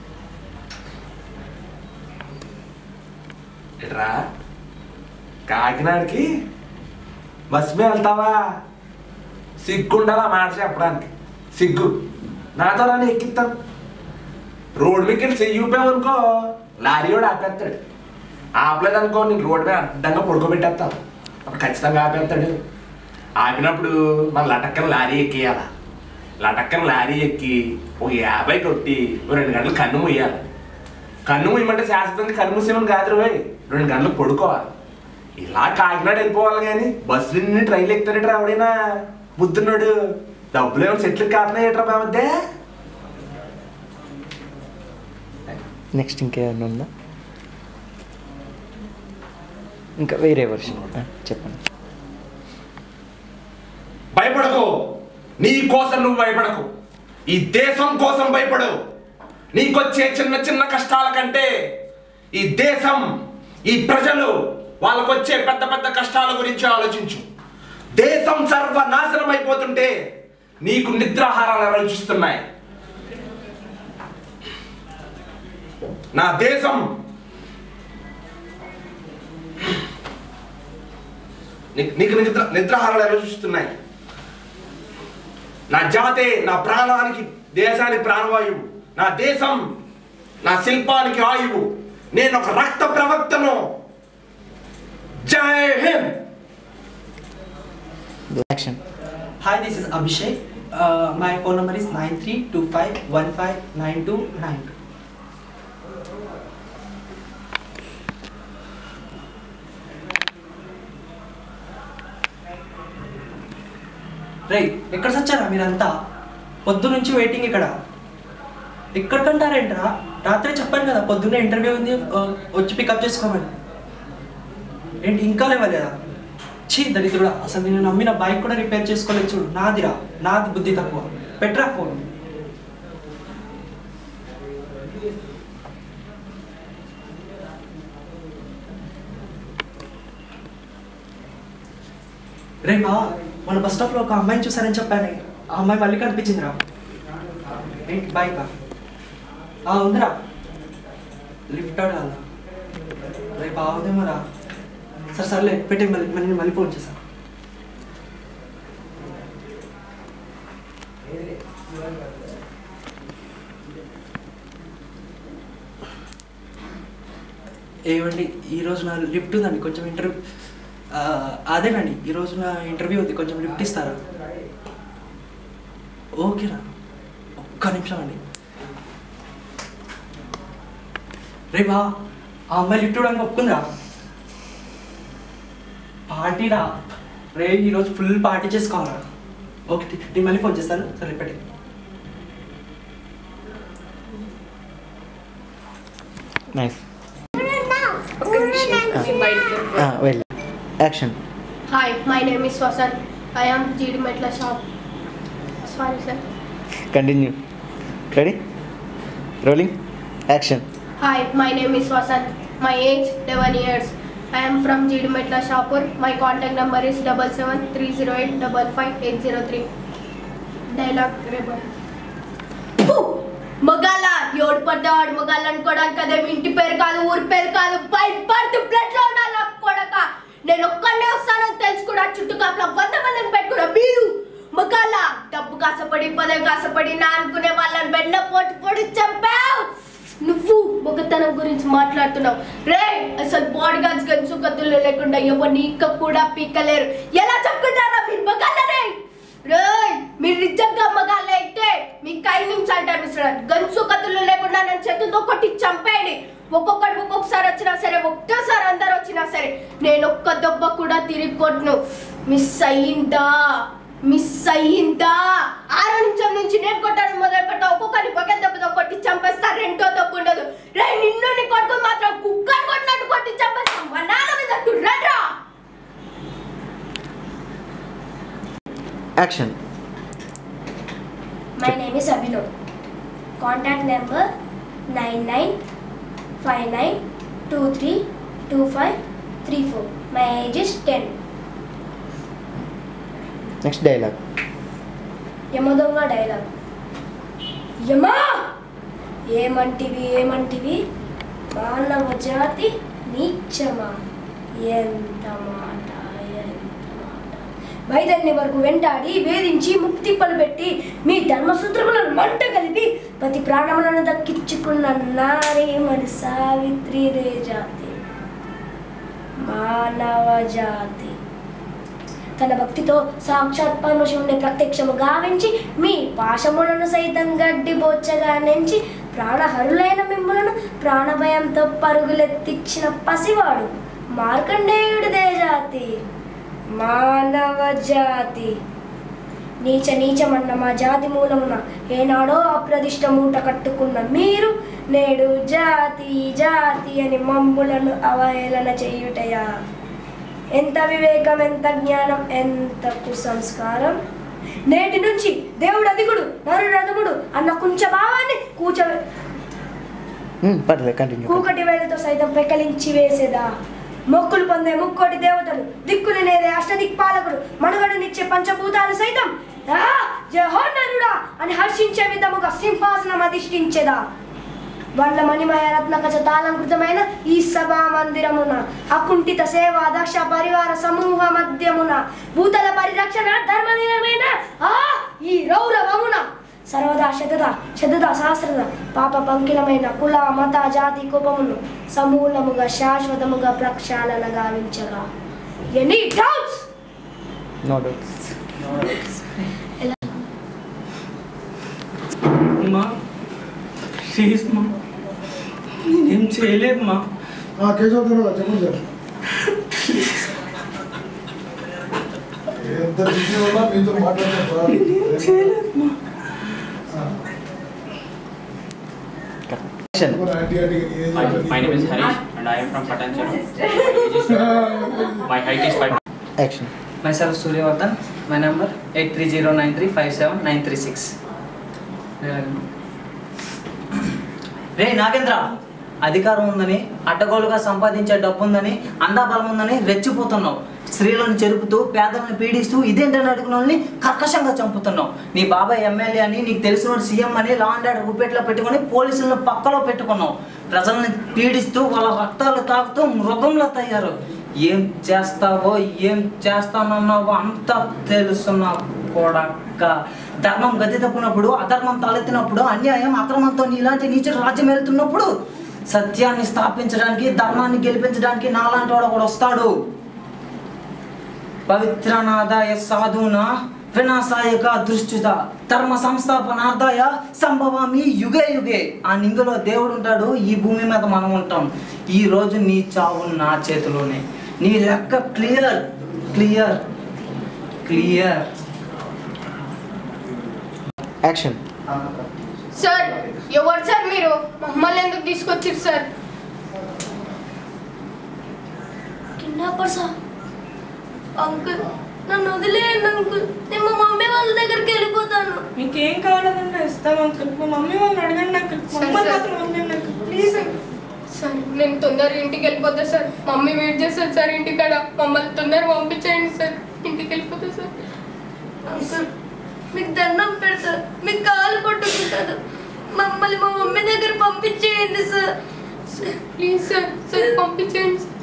ఎట్రా కాకినాడకి బస్ మీద వెళ్తావా సిగ్గుండాలా మాట చెప్పడానికి సిగ్గు నాతో రాని ఎక్కిస్తాను రోడ్ మీదకి వెళ్ళి చెయ్యి ఊపామనుకో లారీ కూడా ఆపేస్తాడు ఆపలేదనుకో నేను రోడ్ మీద అడ్డంగా పడుకోబెట్టేస్తాను అప్పుడు ఖచ్చితంగా ఆపేస్తాడు ఆపినప్పుడు మన లటక్కన లారీ ఎక్కియాల లటక్కన లారీ ఎక్కి ఒక యాభై కొట్టి ఓ రెండు గంటలు కన్ను ముయ్యాలి కన్ను ముయ్యమంటే శాశ్వతంగా కన్ను మూసేమని కాదు రోయ్ రెండు గంటలకు పడుకోవాలి ఇలా కాకినాడ వెళ్ళిపోవాలి కానీ బస్సులు నిన్ను ట్రైన్లు ఎక్కుతాడట ఎవడైనా బుద్ధున్నాడు డబ్బులు ఏమైనా సెట్లు కారణం మా మధ్య నెక్స్ట్ ఇంకేమైనా ఉందా ఇంకా వేరే వర్షన్ చెప్పండి భయపడకు నీ కోసం నువ్వు భయపడకు ఈ దేశం కోసం భయపడు నీకొచ్చే చిన్న చిన్న కష్టాల కంటే ఈ దేశం ఈ ప్రజలు వాళ్ళకొచ్చే పెద్ద పెద్ద కష్టాల గురించి ఆలోచించు దేశం సర్వనాశనం అయిపోతుంటే నీకు నిద్రాహారాలు ఆలోచిస్తున్నాయి నా దేశం నీ- నీకు నిద్ర నిద్రాహారాలు ఆలోచిస్తున్నాయి నా జాతే నా ప్రాణానికి దేశానికి ప్రాణవాయువు నా దేశం నా శిల్పానికి ఆయువు నేను ఒక రక్త ప్రవక్తను జై Hind action Hi, this is Abhishek. Uh, my phone number is 9325159292. రేయ్ ఎక్కడ సచ్చారా మీరంతా పొద్దు నుంచి వెయిటింగ్ ఇక్కడ ఎక్కడికంటారేంట్రా రాత్రి చెప్పాను కదా పొద్దున్నే ఇంటర్వ్యూ ఉంది ఆ, వచ్చి పికప్ చేసుకోమని ఏంటి ఇంకా లేవలేదా చీ దరిద్రుడా అసలు నేను నమ్మిన బైక్ కూడా రిపేర్ చేసుకోలేదు చూడు నాదిరా నాది బుద్ధి తక్కువ పెట్రా ఫోన్ రే బా మన బస్ స్టాప్లో ఒక అమ్మాయిని చూసారని చెప్పాను ఆ అమ్మాయి మళ్ళీ కనిపించిందిరా ఏంటి బైక్ ఆ ఉందిరా లిఫ్ట్ అడగాల రే బాగుందేమో రా సరే సర్లే పెట్టి మళ్ళీ మళ్ళీ మళ్ళీ ఫోన్ చేసా ఏమండి ఈరోజు నా లిఫ్ట్ ఉందండి కొంచెం ఇంటర్వ్యూ అదేనండి ఈరోజు నా ఇంటర్వ్యూ ఉంది కొంచెం లిఫ్ట్ ఇస్తారా ఓకేనా ఒక్క నిమిషం అండి రే బా ఆ అమ్మాయి లిఫ్ట్ ఇవ్వడానికి ఒప్పుకుందా పార్టీరా రే ఈరోజు ఫుల్ పార్టీ చేసుకోవాలా ఓకే టి- నేను మళ్ళీ ఫోన్ చేస్తాను సరే పెట్టి నైస్ బయటికి వెళ్ళి action Hi, my name is Swasan. I am GD Metla shop. Sorry, sir. Continue ready rolling action Hi, my name is Swasan. My age 11 years. I am from GD Metla Shapur. My contact number is double seven three zero eight double five eight zero three. Dialogue rebel. మగాల ఎవడు పడితే వాడు మగాళ్ళు అనుకోవడానికి అదేమి ఇంటి పేరు కాదు ఊరి పేరు కాదు బై బర్త్ బ్లడ్ లో ఉండాలి నాకు కొడక నేను ఒక్కడే వస్తానని తెలుసు కూడా చుట్టుకాపల వంద మందిని పెట్టుకున్నా మీరు మగాల డబ్బు కాసపడి పదవి కాసపడి నా అనుకునే వాళ్ళని వెన్న పోటు పొడి చంపావు నువ్వు మొగతనం గురించి మాట్లాడుతున్నావు రే అసలు బాడీ గార్డ్స్ గన్సు కత్తులు లేకుండా ఎవరిని ఇంకా కూడా పీకలేరు ఎలా చెప్పుకుంటారా మీరు మగాళ్ళనే రేయ్ మీరు నిజంగా మగాళ్ళే అయితే మీకు ఐదు నిమిషాలు టైం ఇస్తున్నాను గన్సు కత్తులు లేకుండా నన్ను చేతులతో కొట్టి చంపేయండి ఒక్కొక్కటి ఒక్కొక్కసారి వచ్చినా సరే ఒక్కసారి అందరు వచ్చినా సరే నేను ఒక్క దెబ్బ కూడా తిరిగి కొట్టను మిస్ అయ్యిందా మిస్ అయ్యిందా ఆరో నిమిషం నుంచి నేను కొట్టడం మొదలు పెట్టా ఒక్కొక్కరి ఒక దెబ్బతో కొట్టి చంపేస్తా రెండో దెబ్బ ఉండదు రే నిన్ను నీ కొడుకు మాత్రం కుక్కర్ కొట్టినట్టు కొట్టి చంపేస్తా మా నాన్న మీద రండ్రా action My name is Abhinav. Contact number nine nine five nine two three two five three four. My age is ten. Next dialogue Yamadonga dialogue యమా ఏమంటివి ఏమంటివి మానవ జాతి నీచమా ఎంత మాట ఎంత మాట బయదన్ని వరకు వెంటాడి వేధించి ముక్తిప్పలు పెట్టి మీ ధర్మసూత్రములను మంట కలిపి ప్రతి ప్రాణములను దక్కించుకున్న నారీ మరి సావిత్రి రే జాతి మానవ జాతి తన భక్తితో సాక్షాత్ పరమశివుని ప్రత్యక్షము గావించి మీ పాశములను సైతం గడ్డి బోచ్చగా నెంచి ప్రాణహరులైన మిమ్ములను ప్రాణభయంతో పరుగులెత్తిచ్చిన పసివాడు మార్కండేయుడిదే జాతి మానవ జాతి నీచ నీచమన్న మా జాతి మూలమున ఏనాడో అప్రదిష్ట మూట కట్టుకున్న మీరు నేడు జాతి జాతి అని మమ్ములను అవహేళన చేయుటయా ఎంత వివేకం ఎంత జ్ఞానం ఎంత కుసంస్కారం నేటి నుంచి దేవుడు అధికుడు నరు రథముడు అన్న కుంచ భావాన్ని కూచ పర్లేదు కంటిన్యూ కూకటి వేలతో సైతం పెకలించి వేసేదా మొక్కులు పొందే ముక్కోటి దేవతలు దిక్కులు నేరే అష్టదిక్పాలకుడు మనుగడనిచ్చే పంచభూతాలు సైతం "ఆ, జహోన్నరుడా అని హర్షించే విధముగా సింహాసనం అధిష్ఠించేదా వాళ్ళ మణిమయ రత్నకచ తాలంకృతమైన ఈ సభా మందిరమున అకుంఠిత సేవ దక్ష పరివార సమూహ మధ్యమున భూతల పరిరక్షణ ధర్మనిరమైన ఆ ఈ రౌరవమున సర్వదా శతద శతద సహస్రద పాప పంకిలమైన కుల మత జాతి కోపమును సమూలముగా శాశ్వతముగా ప్రక్షాళన గావించగా ఎనీ డౌట్స్ నో డౌట్స్ అమ్మా ప్లీజ్ మా నేనేం చేయలేదు మా కేశవ చెప్పండి సార్ ఎంత బిజీ ఉన్నా మీతో మాట్లాడతాను ఆంటీ ఆంటీ ఏం Hi, చెప్పండి? my name is Harish and I am from Patancheru. My age is- My height is 5. Action myself Suryavardhan. My number 8309357936. రే నాగేంద్ర అధికారం ఉందని అడ్డగోలుగా సంపాదించే డబ్బు ఉందని అండాబలం ఉందని రెచ్చిపోతున్నావు స్త్రీలను చెరుపుతూ పేదలను పీడిస్తూ ఇదేంటని అడుగున వాళ్ళని కర్కశంగా చంపుతున్నావు నీ బాబాయ్ ఎమ్మెల్యే అని నీకు తెలిసిన సీఎం అని లా అండ్ ఆర్డర్ గుప్పెట్లో పెట్టుకొని పోలీసులను పక్కలో పెట్టుకున్నావు ప్రజల్ని పీడిస్తూ వాళ్ళ రక్తాలు తాగుతూ మృగంలో తయ్యారు ఏం చేస్తావో ఏం చేస్తానన్నావో అంతా తెలుసున్నా కొడక్క ధర్మం గతి తప్పినప్పుడు అధర్మం తలెత్తినప్పుడు అన్యాయం అక్రమంతో నీలాంటి నీచుడు రాజ్యం వెళ్తున్నప్పుడు సత్యాన్ని స్థాపించడానికి ధర్మాన్ని గెలిపించడానికి నాలాంటి వాడు ఒకడు వస్తాడు పవిత్రనాదాయ సాధున వినాశాయక దృష్టిత ధర్మ సంస్థాపనార్థాయ సంభవామి యుగే యుగే ఆ నింగులో దేవుడు ఉంటాడు ఈ భూమి మీద మనం ఉంటాం ఈ రోజు నీ చావు నా చేతిలోనే నీ లెక్క clear clear clear action sir ఎవరు సార్ మీరు మమ్మల్ని ఎందుకు తీసుకొచ్చారు సార్ కిడ్నాపర్సా అంకుల్ నన్ను వదిలేయండి అంకుల్ నేను మా మమ్మీ వాళ్ళ దగ్గరికి వెళ్ళిపోతాను మీకేం కావాలన్నా ఇస్తాం అంకుల్ మా మమ్మీ వాళ్ళని అడగండి అంకుల్ మమ్మల్ని మాత్రం వదిలేండి అంకుల్ ప్లీజ్ సార్ నేను తొందరగా ఇంటికి వెళ్ళిపోతా సార్ మమ్మీ వెయిట్ చేస్తారు సార్ ఇంటికాడ మమ్మల్ని తొందరగా పంపించేయండి సార్ ఇంటికి వెళ్ళిపోతా సార్ అంకుల్ మీకు దండం పెడతాను మీకు కాలు పట్టుకుంటాను మమ్మల్ని మా మమ్మీ దగ్గర పంపించేయండి సార్ ప్లీజ్ సార్ సార్ పంపించేయండి సార్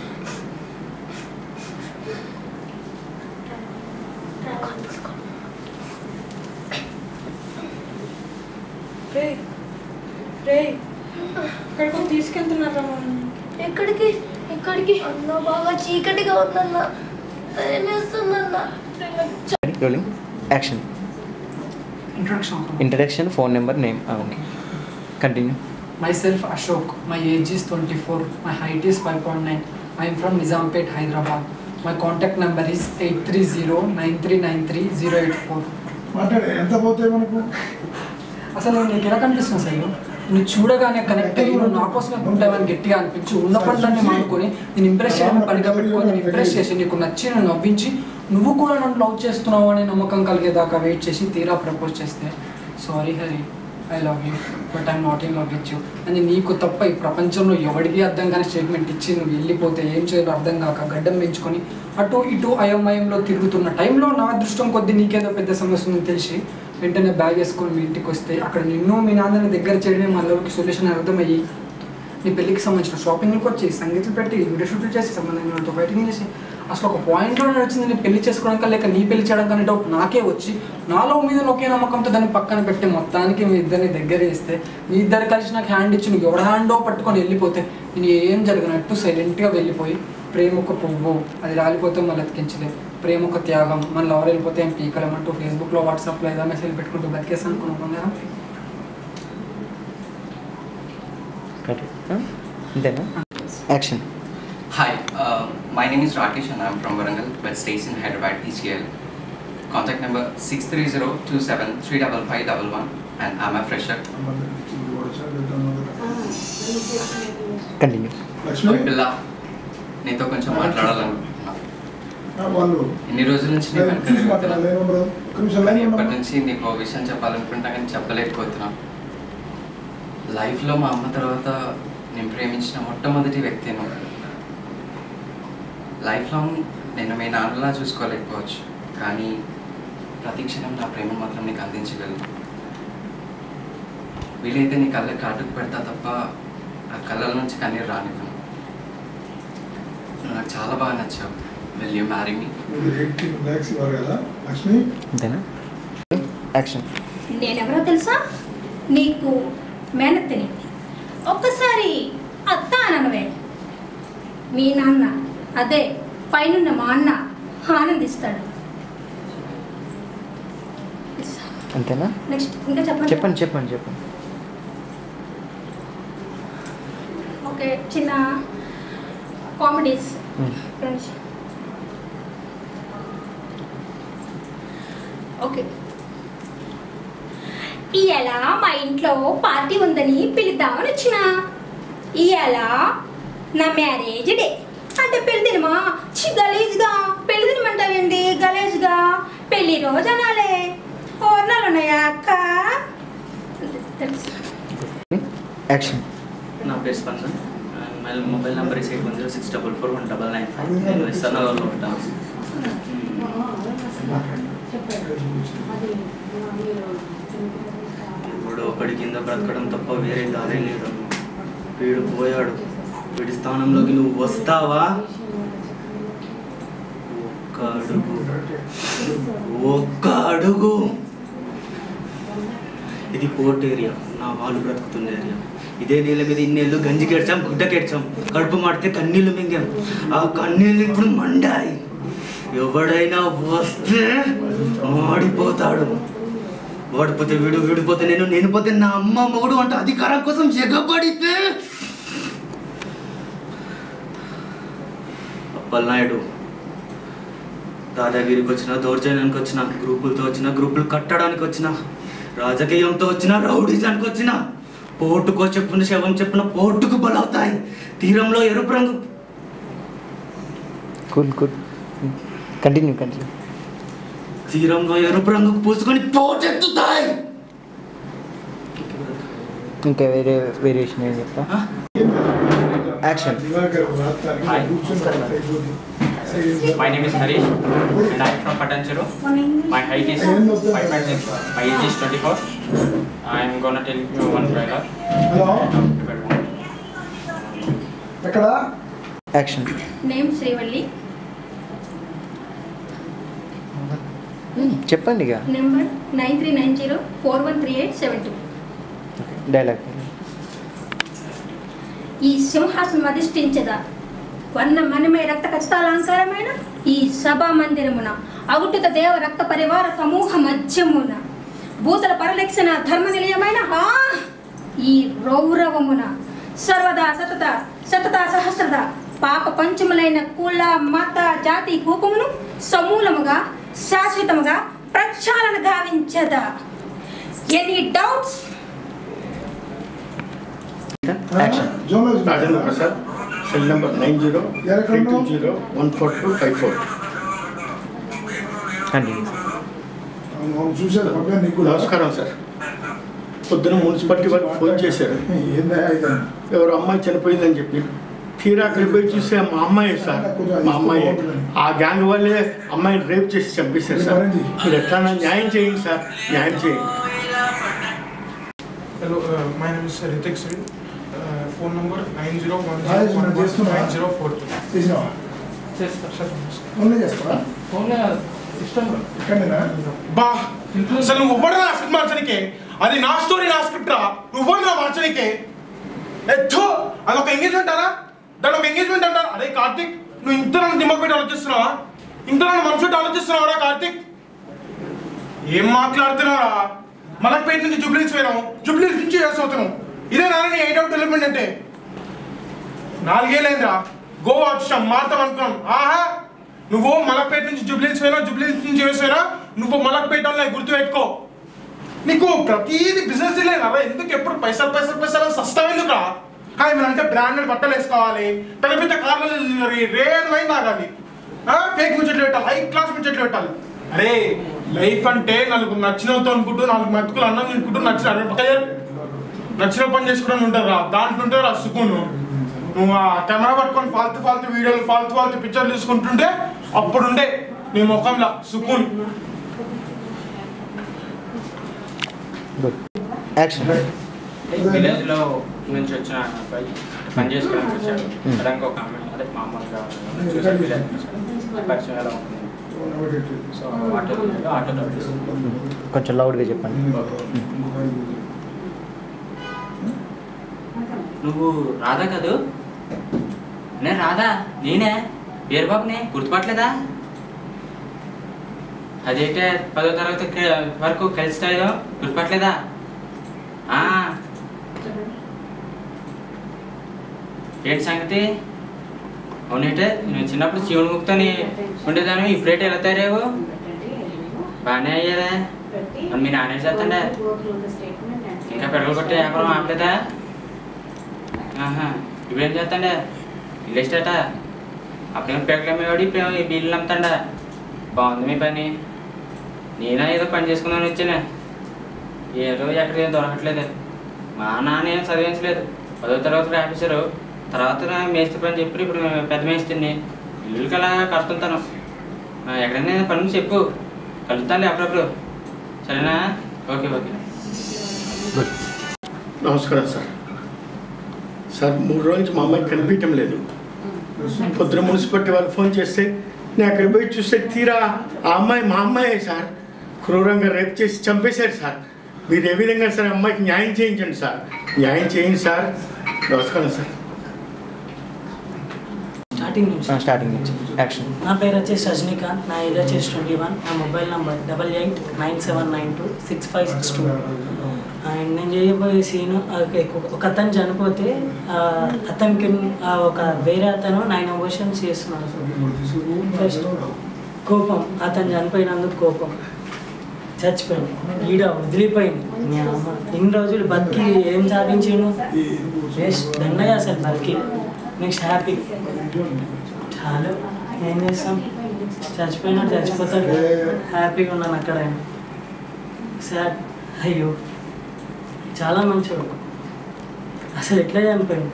రే రే ఇక్కడికి తీసుకెళ్తున్నారా ఎక్కడికి ఎక్కడికి అన్న బాగా చీకటిగా ఉందన్న భయం వేస్తుందన్న rolling action Introduction. Introduction phone number name okay continue Myself Ashok. My age is 24. My height is 5.9. I am from Nizampet, Hyderabad. My contact number is 830-9393-084. మాట్లాడే ఎంత పోతాయి మనకు అసలు నీకు ఎలా కనిపిస్తుంది అసలు నువ్వు చూడగానే కనెక్ట్ అయ్యి నువ్వు నా కోసమే ఉంటావని గట్టిగా అనిపించి ఉన్న పనులన్నీ మానుకొని నేను ఇంప్రెస్ చేయడం పనిగా పెట్టుకొని నేను ఇంప్రెస్ చేసి నీకు నచ్చి నన్ను నవ్వించి నువ్వు కూడా నన్ను లవ్ చేస్తున్నావు అనే నమ్మకం కలిగేదాకా వెయిట్ చేసి తీరా ప్రపోజ్ చేస్తే sorry Hari I love you but I'm not in love with you అని నీకు తప్ప ఈ ప్రపంచంలో ఎవడికి అర్థం కాని స్టేట్మెంట్ ఇచ్చి నువ్వు వెళ్ళిపోతే ఏం చేయాలో అర్థం కాక గడ్డం పెంచుకొని అటు ఇటు అయోమయంలో తిరుగుతున్న టైంలో నా అదృష్టం కొద్దీ నీకేదో పెద్ద సమస్య ఉందని తెలిసి వెంటనే బ్యాగ్ వేసుకొని మీ ఇంటికి వస్తే అక్కడ నిన్ను మీ నాన్నని దగ్గర చేయడమే మన లవ్కి సొల్యూషన్ అని అర్థమయ్యి నీ పెళ్ళికి సంబంధించిన షాపింగ్కి వచ్చి సంగీతం పెట్టి వీడియో షూట్లు చేసి సంబంధించిన వాళ్ళతో బయటికి చేసి అసలు ఒక పాయింట్లో వచ్చింది నేను పెళ్లి చేసుకోవడానికి లేక నీ పెళ్లి చేయడం కానీ డౌట్ నాకే వచ్చి నాలో మీద ఒకే నమ్మకంతో దాన్ని పక్కన పెట్టి మొత్తానికి మీ ఇద్దరిని దగ్గర చేస్తే మీ ఇద్దరు కలిసి నాకు హ్యాండ్ ఇచ్చి నువ్వు ఎవడ హ్యాండో పట్టుకొని వెళ్ళిపోతే నేను ఏం జరిగినట్టు సైలెంట్గా వెళ్ళిపోయి ప్రేమ ఒక పువ్వు అది రాలిపోతే మళ్ళీ అతికించలేదు ప్రేమ ఒక త్యాగం మన లవర్ వెళ్ళిపోతే ఏం పీకలేమంటూ ఫేస్బుక్లో వాట్సాప్లో ఏదో మెసేజ్ పెట్టుకుంటూ బతికేసాను అనుకున్నాం కదా అంతేనా action Hi, uh, my name is Rakesh and I'm from Warangal, but stays in Hyderabad, PCL. Contact number 630-27-35511 and I'm a fresher. Continue Lakshmi ఓయ్ పిల్ల నీతో కొంచెం మాట్లాడాలనుకుంటున్నా ఆ, వాళ్ళు ఎన్ని రోజుల నుంచి నేను వెనక చూసి మాట్లాడాలి లైన్ నెంబర్ ఒక నిమిషం లైన్ నెంబర్ ఇప్పటి నుంచి నీకు ఒక విషయం చెప్పాలనుకుంటా కానీ చెప్పలేకపోతున్నా లైఫ్లో మా అమ్మ తర్వాత నేను ప్రేమించిన మొట్టమొదటి వ్యక్తి నువ్వు లైఫ్ లాంగ్ నేను మీ నాన్నలా చూసుకోలేకపోవచ్చు కానీ ప్రతి క్షణం నా ప్రేమ మాత్రం నీకు అందించగలను వీలైతే నీ కళ్ళకి కాటుకు పెడతా తప్ప ఆ కళ్ళల నుంచి కన్నీరు రానివ్వను నువ్వు నాకు చాలా బాగా నచ్చావు విల్ యూ మ్యారీ మీ మీరు ఎయిటీన్ ల్యాక్స్ ఇవ్వాలి కదా లక్ష్మి అంతేనా యాక్షన్ నేనెవరో తెలుసా నీకు మేనత్తని ఒక్కసారి అత్త అనవే మీ నాన్న అదే పైనున్న మా అన్న ఆనందిస్తాడు అంతేనా నెక్స్ట్ ఇంకా చెప్పండి చెప్పండి చెప్పండి చెప్పండి ఓకే చిన్న కామెడీస్ Hmm. ఫ్రెండ్స్ ఓకే ఇవాళ మా ఇంట్లో పార్టీ ఉందని పిలుద్దామని వచ్చిన ఇవాళ నా మ్యారేజ్ డే అంటే పెళ్లి దినమా చి గలీజ్గా పెళ్లి దినమంటావేంటి గలీజ్గా పెళ్లి రోజు అనాలే ఓర్నాలు ఉన్నాయా అక్క యాక్షన్ నా పేరు Spandan my mobile number is eight one zero six double four one double nine five నేను ఇస్తానగర్లో ఉంటాను ఇప్పుడు ఒకడి కింద బ్రతకడం తప్ప వేరే దారే లేదు వీడు పోయాడు వీడి స్థానంలోకి నువ్వు వస్తావా ఒక్క అడుగు ఒక్క అడుగు ఇది పోర్ట్ ఏరియా నా వాళ్ళు బ్రతుకుతున్న ఏరియా ఇదే నీళ్ళ మీద ఇన్నేళ్ళు గంజి కెడ్చాం గుడ్డ కెడ్చాం కడుపు మాడితే కన్నీళ్ళు మింగాం ఆ కన్నీళ్ళు ఇప్పుడు మండాయి ఎవడైనా వస్తే మాడిపోతాడు వాడిపోతే వీడు వీడిపోతే నేను నేను పోతే నా అమ్మ మొగుడు అంటే అధికారం కోసం ఎగబడితే అప్పలనాయుడు దాదాగిరికి వచ్చిన దౌర్జన్యానికి వచ్చిన గ్రూపులతో వచ్చిన గ్రూపులు కట్టడానికి వచ్చిన రాజకీయంతో వచ్చిన రౌడీజానికి వచ్చిన పోటుకో చెప్పున శవం చెప్పున పోటుకు బలవుతాయి తీరంలో ఎరుపు రంగు కూల్ కూల్ కంటిన్యూ కంటిన్యూ తీరంలో ఎరుపు రంగుకు పూసుకొని పోటెత్తుతాయి ఇంకా వేరే వేరియేషన్ ఏం చెప్తా action Hi. My name is Harish and I am from Patancheru. My height is 5.6. My age is 24. I am gonna tell you one trailer. Hello ఎక్కడ యాక్షన్ నేమ్ శ్రీవల్లి చెప్పండి ఇక number nine three nine zero four one three eight seven two dialogue ఈ సింహాసనం అధిష్ఠించదా వర్ణ మనమై రక్త ఖచ్చితాలంకారమైన ఈ సభా మందిరమున అగుటుత దేవ రక్త పరివార సమూహ మధ్యమున భూతల పరిలక్షణ ధర్మ నిలయమైన ఆ ఈ రౌరవమున సర్వదా సతత సతత సహస్రద పాప పంచములైన కుల మత జాతి కూపమును సమూలముగా శాశ్వతముగా ప్రక్షాళన గావించదా any doubts Rajendra Prasad cell number nine zero three two zero one four two five four చూసారు పంపాను నీకు కూడా. నమస్కారం సార్ పొద్దున మున్సిపాలిటీ వాళ్ళు ఫోన్ చేశారు ఎవరు అమ్మాయి చనిపోయిందని చెప్పి తీరా అక్కడికి పోయి చూస్తే మా అమ్మాయి సార్ మా అమ్మాయి ఆ గ్యాంగ్ వాళ్ళే అమ్మాయిని రేప్ చేసి చంపేశారు సార్ మీరు ఎట్లా న్యాయం చేయండి సార్ న్యాయం చేయండి Hello, uh, my name is Ritik Sri. Uh, phone number nine zero one Hi, zero one నేను చేస్తున్నా. nine zero four two. చేసినావా ఫోన్లో చేస్తావా ఇక్కడనేనా బా అసలు నువ్వు ఇవ్వడరా స్క్రిప్ట్ మార్చడానికి అది నా స్టోరీ నా స్క్రిప్ట్ రా నువ్వు ఇవ్వడరా మార్చడానికి ఎత్తు అదొక ఎంగేజ్మెంట్ అరా దాని ఒక ఎంగేజ్మెంట్ అంటారా అరే కార్తిక్ నువ్వు ఇంత నన్ను దిమ్మకు పెట్టి ఆలోచిస్తున్నావా ఇంత నన్ను మనసు పెట్టి ఆలోచిస్తున్నావా కార్తిక్ ఏం మాట్లాడుతున్నారా మలక్పేట నుంచి జూబ్లీస్ పోయినావు జూబ్లీస్ నుంచి యూఎస్ అవుతున్నావు ఇదే నాన్న ఎయిట్ అవుట్ డెవలప్మెంట్ అంటే నాలుగేళ్ళైందిరా గోవా వచ్చాం మారుతాం అనుకున్నాం ఆహా నువ్వు మలక్పేట నుంచి జూబ్లీస్ పోయినా జూబ్లీస్ నుంచి యూఎస్ పోయినా నువ్వు మలక్పేట వాళ్ళని గుర్తు పెట్టుకో నీకు ప్రతిదీ బిజినెస్ లేనా ఎందుకు ఎప్పుడు పైసలు పైసలు పైసలు సస్తా ఎందుకురా హాయ్ మీరు అంటే బ్రాండెడ్ బట్టలు వేసుకోవాలి పెద్ద పెద్ద కార్లు రేర్ వైన్ తాగాలి ఫేక్ ముచ్చట్లు పెట్టాలి హై క్లాస్ ముచ్చట్లు పెట్టాలి అరే లైఫ్ అంటే నలుగురు నచ్చినతో అనుకుంటూ నాలుగు మెతుకులు అన్నం తినుకుంటూ నచ్చిన అరే పక్కయ్య, నచ్చిన పని చేసుకోవడం ఉంటారా దాంట్లో ఉంటారు ఆ సుకును నువ్వు ఆ కెమెరా పట్టుకొని ఫాల్తు ఫాల్తు వీడియోలు ఫాల్తు ఫాల్తు పిక్చర్లు తీసుకుంటుంటే అప్పుడుండే నీ ముఖంలో సుకూన్ గుడ్ యాక్షన్ విలేజ్ లో నుంచి వచ్చిన అబ్బాయి పని చేసుకోవడానికి వచ్చాడు అక్కడ ఇంకొక అమ్మాయి అదే మామూలుగా చూసాడు విలేజ్ నుంచి. పరిచయం ఎలా ఉంటుంది సో ఆటో ఆటోలో కొంచెం లౌడ్గా చెప్పండి నువ్వు రాధా కదూ నేను రాధా నేనే పేరు బాబునే గుర్తుపట్టలేదా అదైతే పదో తరగతి క- వరకు కలిస్తాయో గుర్తుపట్టలేదా ఆ. ఏంటి సంగతి అవునేటే నేను చిన్నప్పుడు శివుని ముక్తని ఉండేదాన్ని ఇప్పుడేటే ఎలా తయారేవు బాగానే అయ్యేదే మరి మీ నాన్న ఏం చేస్తండే ఇంకా పిల్లలు కొట్టే వ్యాపారం ఆపలేదా ఆహా ఇప్పుడు ఏం చేస్తాండే ఇల్లు ఎస్టేటా అప్పుడేమో పిల్లలు అమ్మేవాడు ఇప్పుడు ఈ బిల్లు అమ్ముతాడా బాగుంది మీ పని నేనా ఏదో పని చేసుకుందామని వచ్చానే ఏదో ఎక్కడికి ఏం దొరకట్లేదు మా నాన్న ఏం చదివించలేదు పదో తరగతి ఆఫీసరు తర్వాత నా మేస్త్రి పని చెప్పి ఇప్పుడు పెద్ద మేస్త్రిని ఇల్లుకి అలా కడుతుంటాను ఆ, ఎక్కడైనా పని ఉంటే చెప్పు కలుస్తానులే అప్పుడప్పుడు సరేనా ఓకే ఓకే నమస్కారం సార్ సార్ మూడు రోజుల నుంచి మా అమ్మాయి కనిపించడం లేదు పొద్దున మున్సిపాలిటీ వాళ్ళు ఫోన్ చేస్తే నేను అక్కడికి పోయి చూస్తే తీరా ఆ అమ్మాయి మా అమ్మాయే సార్ క్రూరంగా రేప్ చేసి చంపేశారు సార్ మీరు ఏ విధంగా సార్ అమ్మాయికి న్యాయం చేయించండి సార్ న్యాయం చేయండి సార్ నమస్కారం సార్ స్టార్టింగ్ నుంచి స్టార్టింగ్ నుంచి యాక్షన్ నా పేరు వచ్చేసి రజనీకాంత్ నా ఏజ్ వచ్చేసి ట్వంటీ వన్ నా mobile number double eight nine seven nine two six five six two and నేను చేయబోయే సీన్ ఒక అతను చనిపోతే ఆ, అతనికి ఆ, ఒక వేరే అతను నైన్ అబోషన్స్ చేస్తున్నాడు ఫస్ట్ కోపం అతను చనిపోయినందుకు కోపం చచ్చిపోయింది ఈడ వదిలిపోయింది మీ అమ్మ ఇన్ని రోజులు బతికి ఏం సాధించిండు వేస్ట్ దండగా అసలు బతికి నెక్స్ట్ హ్యాపీ చాలు ఏం చేస్తాం చచ్చిపోయినాడు చచ్చిపోతాడు హ్యాపీగా ఉన్నాను అక్కడ సాడ్ అయ్యో చాలా మంచోడు అసలు ఎట్లా చనిపోయింది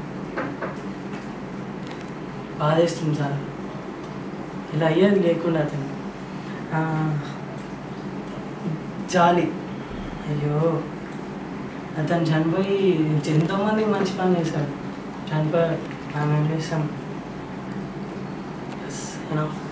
బాధేస్తుంది సార్ ఇలా అయ్యేది లేకుండా అతను ఆ, జాలి అయ్యో అతను చనిపోయి ఎంతోమంది మంచి పని చేశాడు చనిపోయాడు మనం ఏం చేస్తాం యూనో